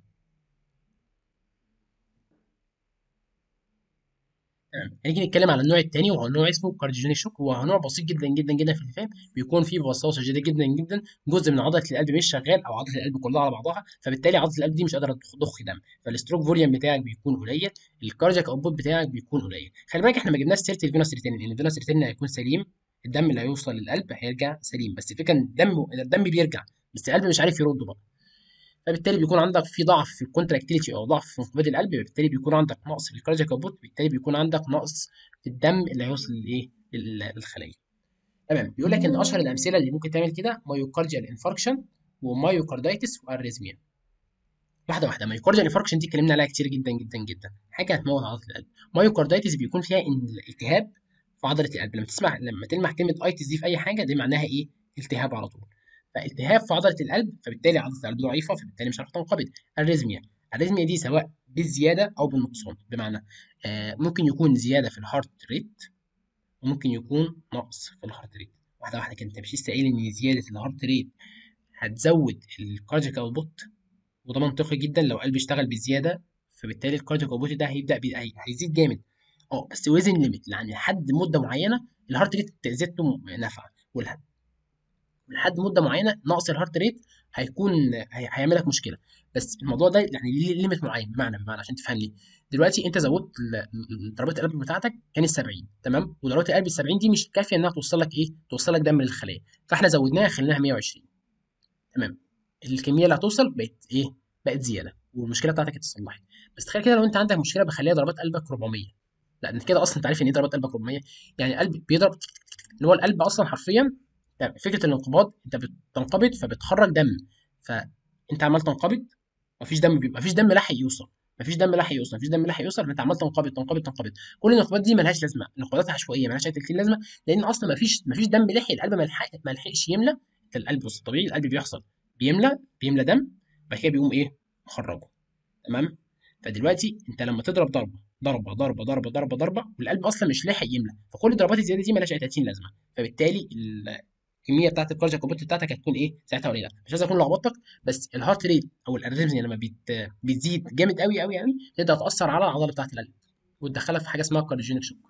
تمام هنيجي نتكلم على النوع الثاني وهو نوع اسمه كارديوجينيك شوك وهو نوع بسيط جدا جدا جدا في الفهم بيكون فيه بساطه شديده جدا جدا جزء من عضله القلب مش شغال او عضله القلب كلها على بعضها فبالتالي عضله القلب دي مش قادره تضخ دم فالستروك فوليوم بتاعك بيكون قليل الكاردياك اوتبوت بتاعك بيكون قليل خلي بالك احنا ما جبناش سيره الفينوس ريتين لان الفينوس ريتين هيكون سليم الدم اللي هيوصل للقلب هيرجع سليم بس الفكره ان الدم الدم بيرجع بس القلب مش عارف يرده بقى فبالتالي بيكون عندك في ضعف في الكونتراكتيليتي او ضعف في انقباض القلب بالتالي بيكون عندك نقص في الكاردياك اوتبوت بالتالي بيكون عندك نقص في الدم اللي هيوصل لايه للخليه تمام بيقول لك ان اشهر الامثله اللي ممكن تعمل كده مايوكارديال انفاركشن ومايوكاردايتس واريزميا واحده واحده مايوكارديال انفاركشن دي اتكلمنا عليها كتير جدا جدا جدا حاجه هتموت عضله القلب مايوكاردايتس بيكون فيها ان الالتهاب في عضله القلب لما تسمع لما تلمح كلمه ايتس دي في اي حاجه دي معناها ايه التهاب على طول فالتهاب في عضله القلب فبالتالي عضله القلب ضعيفه فبالتالي مش عارفه تنقبض الريزميا الريزميا دي سواء بالزياده او بالنقصان بمعنى آه ممكن يكون زياده في الهارت ريت وممكن يكون نقص في الهارت ريت واحده واحده كده انت مش لسه قايل ان زياده الهارت ريت هتزود الكاردياك اوتبوت وده منطقي جدا لو قلب اشتغل بزياده فبالتالي الكاردياك اوتبوت ده هيبدا هيزيد جامد اه بس وزن ليميت يعني لحد مده معينه الهارت ريت زادته نافعه لحد مده معينه نقص الهارت ريت هيكون هيعمل لك مشكله بس الموضوع ده يعني ليه ليميت معين بمعنى بمعنى عشان تفهم لي دلوقتي انت زودت ضربات القلب بتاعتك كانت 70 تمام وضربات القلب ال 70 دي مش كافيه انها توصل لك ايه توصل لك دم للخليه فاحنا زودناها خليناها 120 تمام الكميه اللي هتوصل بقت ايه بقت زياده والمشكله بتاعتك اتصلحت بس تخيل كده لو انت عندك مشكله بخليها ضربات قلبك 400 لا انت كده اصلا انت عارف ان ايه ضربات قلبك 400 يعني القلب بيضرب اللي هو القلب اصلا حرفيا فكره الانقباض انت بتنقبض فبتخرج دم فانت عمال تنقبض مفيش دم بيبقى مفيش دم لاحق يوصل مفيش دم لاحق يوصل مفيش دم لاحق يوصل فانت عمال تنقبض تنقبض تنقبض كل الانقباضات دي ملهاش لازمه الانقباضات عشوائيه ملهاش اي 30 لازمه لان اصلا مفيش مفيش دم لحق القلب ما لحق ما لحقش يملى القلب بص الطبيعي القلب بيحصل بيملى بيملى دم بعد كده بيقوم ايه مخرجه تمام فدلوقتي انت لما تضرب ضربه ضربه ضربه ضربه ضربه ضربه والقلب اصلا مش لاحق يملى فكل الضربات الزياده دي مالهاش اي 30 لازمه فبالتالي الكميه بتاعت الكاردياك اوتبوت بتاعتك هتكون ايه ساعتها قليله مش عايز اكون لخبطتك بس الهارت ريت او الاريثميا لما بيت بتزيد جامد قوي قوي قوي تقدر تاثر على العضله بتاعت القلب وتدخلها في حاجه اسمها كارديوجينيك شوك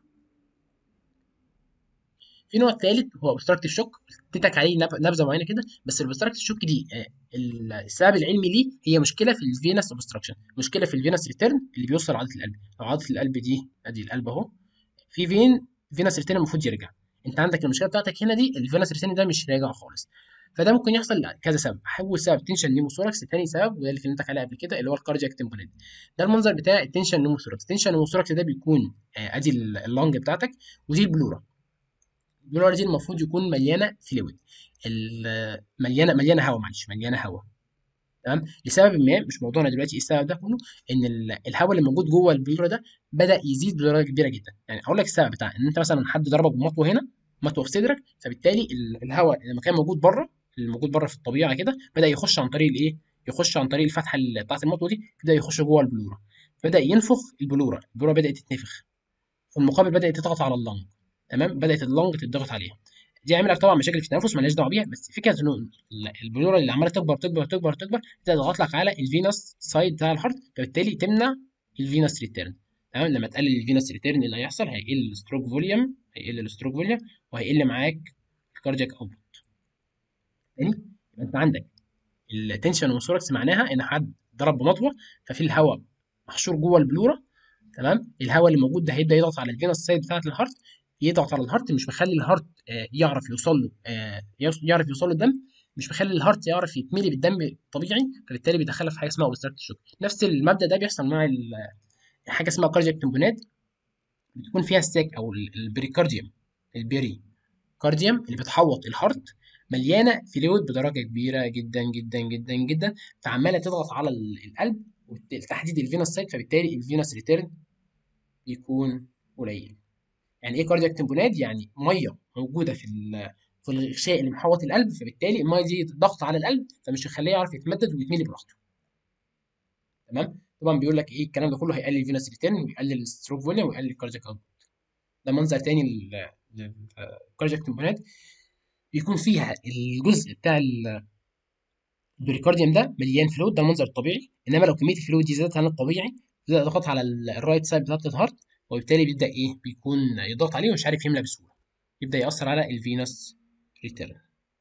في نوع ثالث هو اوبستراكتيف شوك اديتك عليه نبذه معينه كده بس الاوبستراكتيف شوك دي السبب العلمي ليه هي مشكله في الفينس اوبستراكشن مشكله في الفينس ريتيرن اللي بيوصل عضله القلب لو عضله القلب دي ادي القلب اهو في فين فينس ريتيرن المفروض يرجع انت عندك المشكله بتاعتك هنا دي الفينس ريتيرن ده مش راجع خالص فده ممكن يحصل لكذا سبب اول سبب تنشن نيموثوركس ثاني سبب وده اللي كلمتك عليه قبل كده اللي هو الكاردياك تمبونيت ده المنظر بتاع التنشن نيموثوركس التنشن نيموثوركس ده بيكون ادي اللونج بتاعتك ودي البلوره البلوره دي المفروض يكون مليانه فلويد مليانه مليانه هواء معلش مليانه هواء تمام لسبب ما مش موضوعنا دلوقتي ايه السبب ده كله ان الهواء اللي موجود جوه البلوره ده بدا يزيد بدرجه كبيره جدا يعني اقول لك السبب بتاع ان انت مثلا حد ضربك بمطوه هنا مطوه في صدرك فبالتالي الهواء لما كان موجود بره الموجود بره في الطبيعه كده بدا يخش عن طريق الايه يخش عن طريق الفتحه بتاعت المطوه دي بدا يخش جوه البلوره بدا ينفخ البلوره البلوره بدات تتنفخ في المقابل بدات تضغط على اللنج تمام بدات اللنج تضغط عليها دي عامله طبعا مشاكل في التنفس مالهاش دعوه بيها بس فكره انه البلوره اللي عماله تكبر تكبر تكبر تكبر تضغط لك على الفينوس سايد بتاع الهارت فبالتالي تمنع الفينوس ريتيرن تمام لما تقلل الفينس ريتيرن اللي هيحصل هيقل الستروك فوليوم هيقل الستروك فوليوم وهيقل معاك الكاردياك اوتبوت تاني يبقى انت عندك التنشن والثوركس معناها ان حد ضرب بمطوه ففي الهواء محشور جوه البلوره تمام الهواء اللي موجود ده هيبدا يضغط على الفينس سايد بتاعه الهارت يضغط على الهارت مش مخلي الهارت آه، يعرف يوصل له آه، يعرف يوصل له الدم مش مخلي الهارت يعرف يتملي بالدم طبيعي فبالتالي بيدخلها في حاجه اسمها اوبستراكت شوك نفس المبدا ده بيحصل مع حاجه اسمها كاردياك تمبونات بتكون فيها الساك او البريكارديوم البيري كارديوم اللي بتحوط الهارت مليانه فلويد بدرجه كبيره جدا جدا جدا جدا فعماله تضغط على القلب وتحديد الفينوس سايت فبالتالي الفينوس ريتيرن يكون قليل يعني ايه كاردياك تمبونات يعني ميه موجوده في في الغشاء اللي محوط القلب فبالتالي الميه دي ضغط على القلب فمش هيخليه يعرف يتمدد ويتملي براحته تمام طبعا بيقول لك ايه الكلام ده كله هيقلل الفينوس ريتيرن ويقلل الستروك فوليوم ويقلل الكاردياك اوتبوت ده منظر تاني للكاردياك تمبونات بيكون فيها الجزء بتاع البريكارديوم ده مليان فلويد ده المنظر الطبيعي انما لو كميه الفلويد دي زادت عن الطبيعي بيبدا يضغط على الرايت سايد بتاعت الهارت وبالتالي بيبدا ايه بيكون يضغط عليه ومش عارف يملى بسهوله يبدا ياثر على الفينوس ريتيرن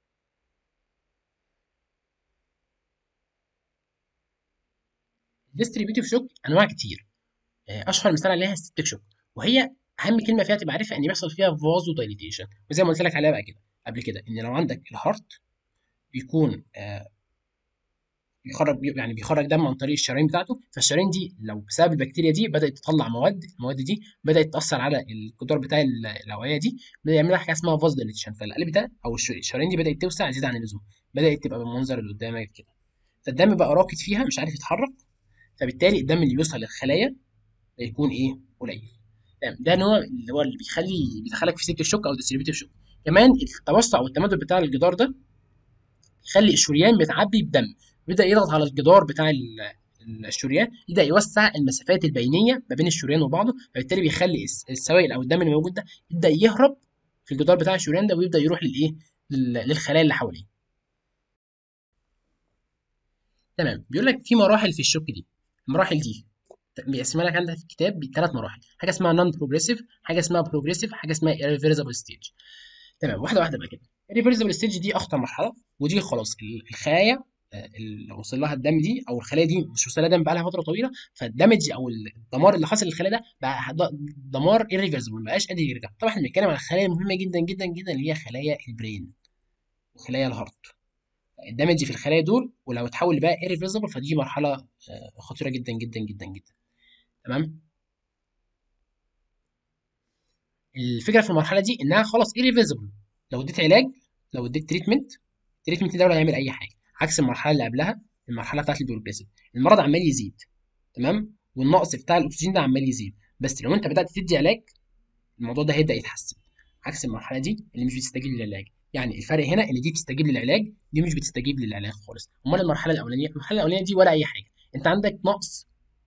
الديستريبيوتيف شوك انواع كتير آه، اشهر مثال عليها الستيك شوك وهي اهم كلمه فيها تبقى عارفها ان بيحصل فيها فازو دايليتيشن وزي ما قلت لك عليها بقى كده قبل كده ان لو عندك الهارت بيكون آه بيخرج يعني بيخرج دم عن طريق الشرايين بتاعته فالشرايين دي لو بسبب البكتيريا دي بدات تطلع مواد المواد دي بدات تاثر على الجدار بتاع الاوعيه دي بدا يعمل حاجه اسمها فاز ديليتيشن فالقلب ده او الشرايين دي بدات توسع زياده عن اللزوم بدات تبقى بالمنظر اللي قدامك كده فالدم بقى راكد فيها مش عارف يتحرك فبالتالي الدم اللي بيوصل للخلايا بيكون ايه قليل تمام ده نوع اللي هو اللي بيخلي بيدخلك في سكه الشوك او ديستريبيوتيف شوك كمان التوسع والتمدد بتاع الجدار ده يخلي الشريان بتعبي بدم بيبدا يضغط على الجدار بتاع الشريان يبدا يوسع المسافات البينيه ما بين الشريان وبعضه فبالتالي بيخلي السوائل او الدم اللي موجود ده يبدا يهرب في الجدار بتاع الشريان ده ويبدا يروح للايه للخلايا اللي حواليه تمام بيقول لك في مراحل في الشوك دي المراحل دي بيقسمها لك عندك في الكتاب بثلاث مراحل حاجه اسمها نون بروجريسيف حاجه اسمها بروجريسيف حاجه اسمها irreversible ستيج تمام واحده واحده بقى كده الريفرسبل ستيج دي اخطر مرحله ودي خلاص الخلايا آه، اللي وصل لها الدم دي او الخلايا دي مش وصل لها دم بقى لها فتره طويله فالدمج او الدمار اللي حصل للخلايا ده بقى دمار irreversible ما بقاش قادر يرجع طبعا احنا بنتكلم عن الخلايا المهمه جدا جدا جدا اللي هي خلايا البرين وخلايا الهارت الدمج في الخلايا دول ولو اتحول لبقى irreversible فدي مرحله آه، خطيره جدا جدا جدا جدا تمام الفكره في المرحله دي انها خلاص irreversible لو اديت علاج لو اديت تريتمنت التريتمنت ده ولا هيعمل اي حاجه عكس المرحله اللي قبلها المرحله بتاعت البروجريسيف المرض عمال يزيد تمام والنقص بتاع الاكسجين ده عمال يزيد بس لو انت بدات تدي علاج الموضوع ده هيبدا يتحسن عكس المرحله دي اللي مش بتستجيب للعلاج يعني الفرق هنا ان دي بتستجيب للعلاج دي مش بتستجيب للعلاج خالص امال المرحله الاولانيه المرحله الاولانيه دي ولا اي حاجه انت عندك نقص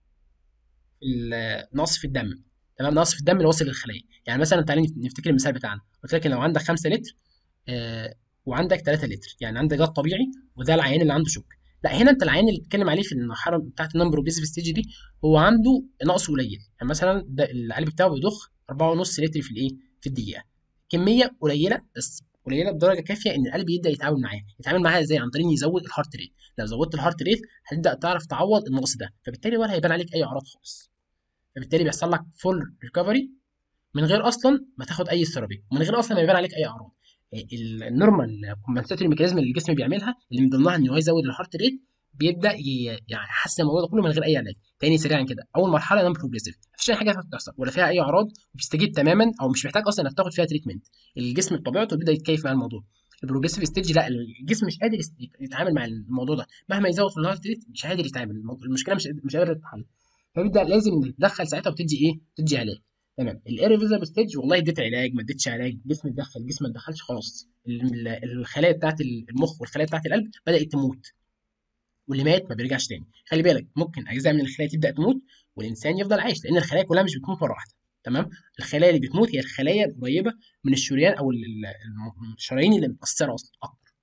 نقص في الدم تمام نقص في الدم اللي واصل للخلايا يعني مثلا تعالى نفتكر المثال بتاعنا قلت لك لو عندك 5 لتر آه وعندك 3 لتر يعني عندك ده الطبيعي وده العيان اللي عنده شوك لا هنا انت العيان اللي بتتكلم عليه في المرحله بتاعت النمبر اوبيزيف ستيج دي هو عنده نقص قليل يعني مثلا ده القلب بتاعه بيضخ 4.5 لتر في الايه في الدقيقه كميه قليله بس قليله بدرجه كافيه ان القلب يبدا يتعامل معاها يتعامل معاها ازاي عن طريق يزود الهارت ريت لو زودت الهارت ريت هتبدا تعرف تعوض النقص ده فبالتالي ولا هيبان عليك اي اعراض خالص فبالتالي بيحصل لك فول ريكفري من غير اصلا ما تاخد اي ثيرابي ومن غير اصلا ما يبان عليك اي اعراض النورمال كومبنساتوري ميكانيزم اللي الجسم بيعملها اللي من ضمنها ان هو يزود الهارت ريت بيبدا يعني يحسن الموضوع ده كله من غير اي علاج تاني سريعا كده اول مرحله نون بروجريسيف مفيش اي حاجه بتحصل ولا فيها اي اعراض وبتستجيب تماما او مش محتاج اصلا انك تاخد فيها تريتمنت الجسم بطبيعته بيبدا يتكيف مع الموضوع البروجريسيف ستيج لا الجسم مش قادر يتعامل مع الموضوع ده مهما يزود في الهارت ريت مش قادر يتعامل المشكله مش مش قادر تتحل فبيبدا لازم تدخل ساعتها وتدي ايه؟ تدي علاج تمام الايرفيزابل ستيج والله اديت علاج ما اديتش علاج الجسم اتدخل الجسم ما اتدخلش خلاص الخلايا بتاعت المخ والخلايا بتاعت القلب بدات تموت واللي مات ما بيرجعش تاني خلي بالك ممكن اجزاء من الخلايا تبدا تموت والانسان يفضل عايش لان الخلايا كلها مش بتموت مره واحده تمام الخلايا اللي بتموت هي الخلايا القريبه من الشريان او الشرايين اللي متاثره اصلا اكتر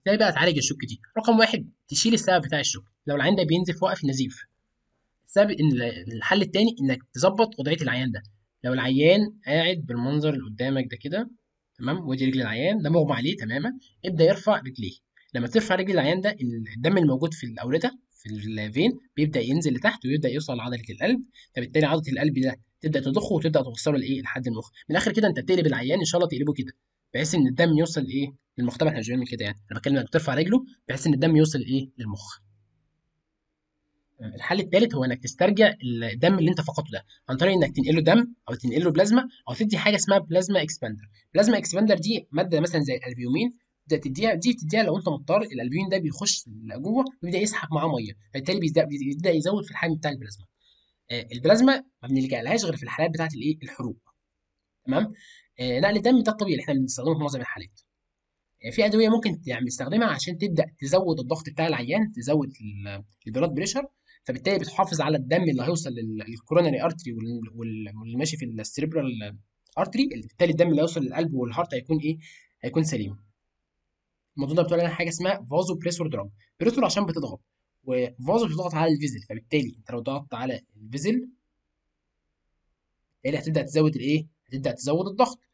ازاي بقى تعالج الشك دي رقم واحد تشيل السبب بتاع الشك لو العيان ده بينزف وقف النزيف السبب ان الحل التاني انك تظبط وضعيه العيان ده لو العيان قاعد بالمنظر اللي قدامك ده كده تمام ودي رجل العيان ده مغمى عليه تماما ابدا يرفع رجليه لما ترفع رجل العيان ده الدم الموجود في الاورده في الفين بيبدا ينزل لتحت ويبدا يوصل لعضله القلب فبالتالي عضله القلب ده تبدا تضخه وتبدا توصله لايه لحد المخ من الاخر كده انت بتقلب العيان ان شاء الله تقلبه كده بحيث ان الدم يوصل لايه للمخ طبعا احنا مش بنعمل كده يعني انا بتكلم انك ترفع رجله بحيث ان الدم يوصل ايه للمخ الحل الثالث هو انك تسترجع الدم اللي انت فقدته ده عن طريق انك تنقله دم او تنقله بلازما او تدي حاجه اسمها بلازما اكسباندر بلازما اكسباندر دي ماده مثلا زي الالبيومين تبدا تديها دي بتديها لو انت مضطر الالبيومين ده بيخش جوه ويبدا يسحب معاه ميه فبالتالي بيبدا يزود في الحجم بتاع البلازما البلازما ما بنلجألهاش غير في الحالات بتاعه الايه الحروق تمام آه نقل الدم ده الطبيعي اللي احنا بنستخدمه في معظم الحالات آه في ادويه ممكن يعني نستخدمها عشان تبدا تزود الضغط بتاع العيان تزود البلاد بريشر فبالتالي بتحافظ على الدم اللي هيوصل للكوروناري ارتري واللي ماشي في السيربرال ارتري بالتالي الدم اللي هيوصل للقلب والهارت هيكون ايه هيكون سليم الموضوع ده بتقول عليها حاجه اسمها فازو بريسور دراج بريسور عشان بتضغط وفازو بتضغط على الفيزل فبالتالي انت لو ضغطت على الفيزل بالتالي هتبدا تزود الايه هتبدا تزود الضغط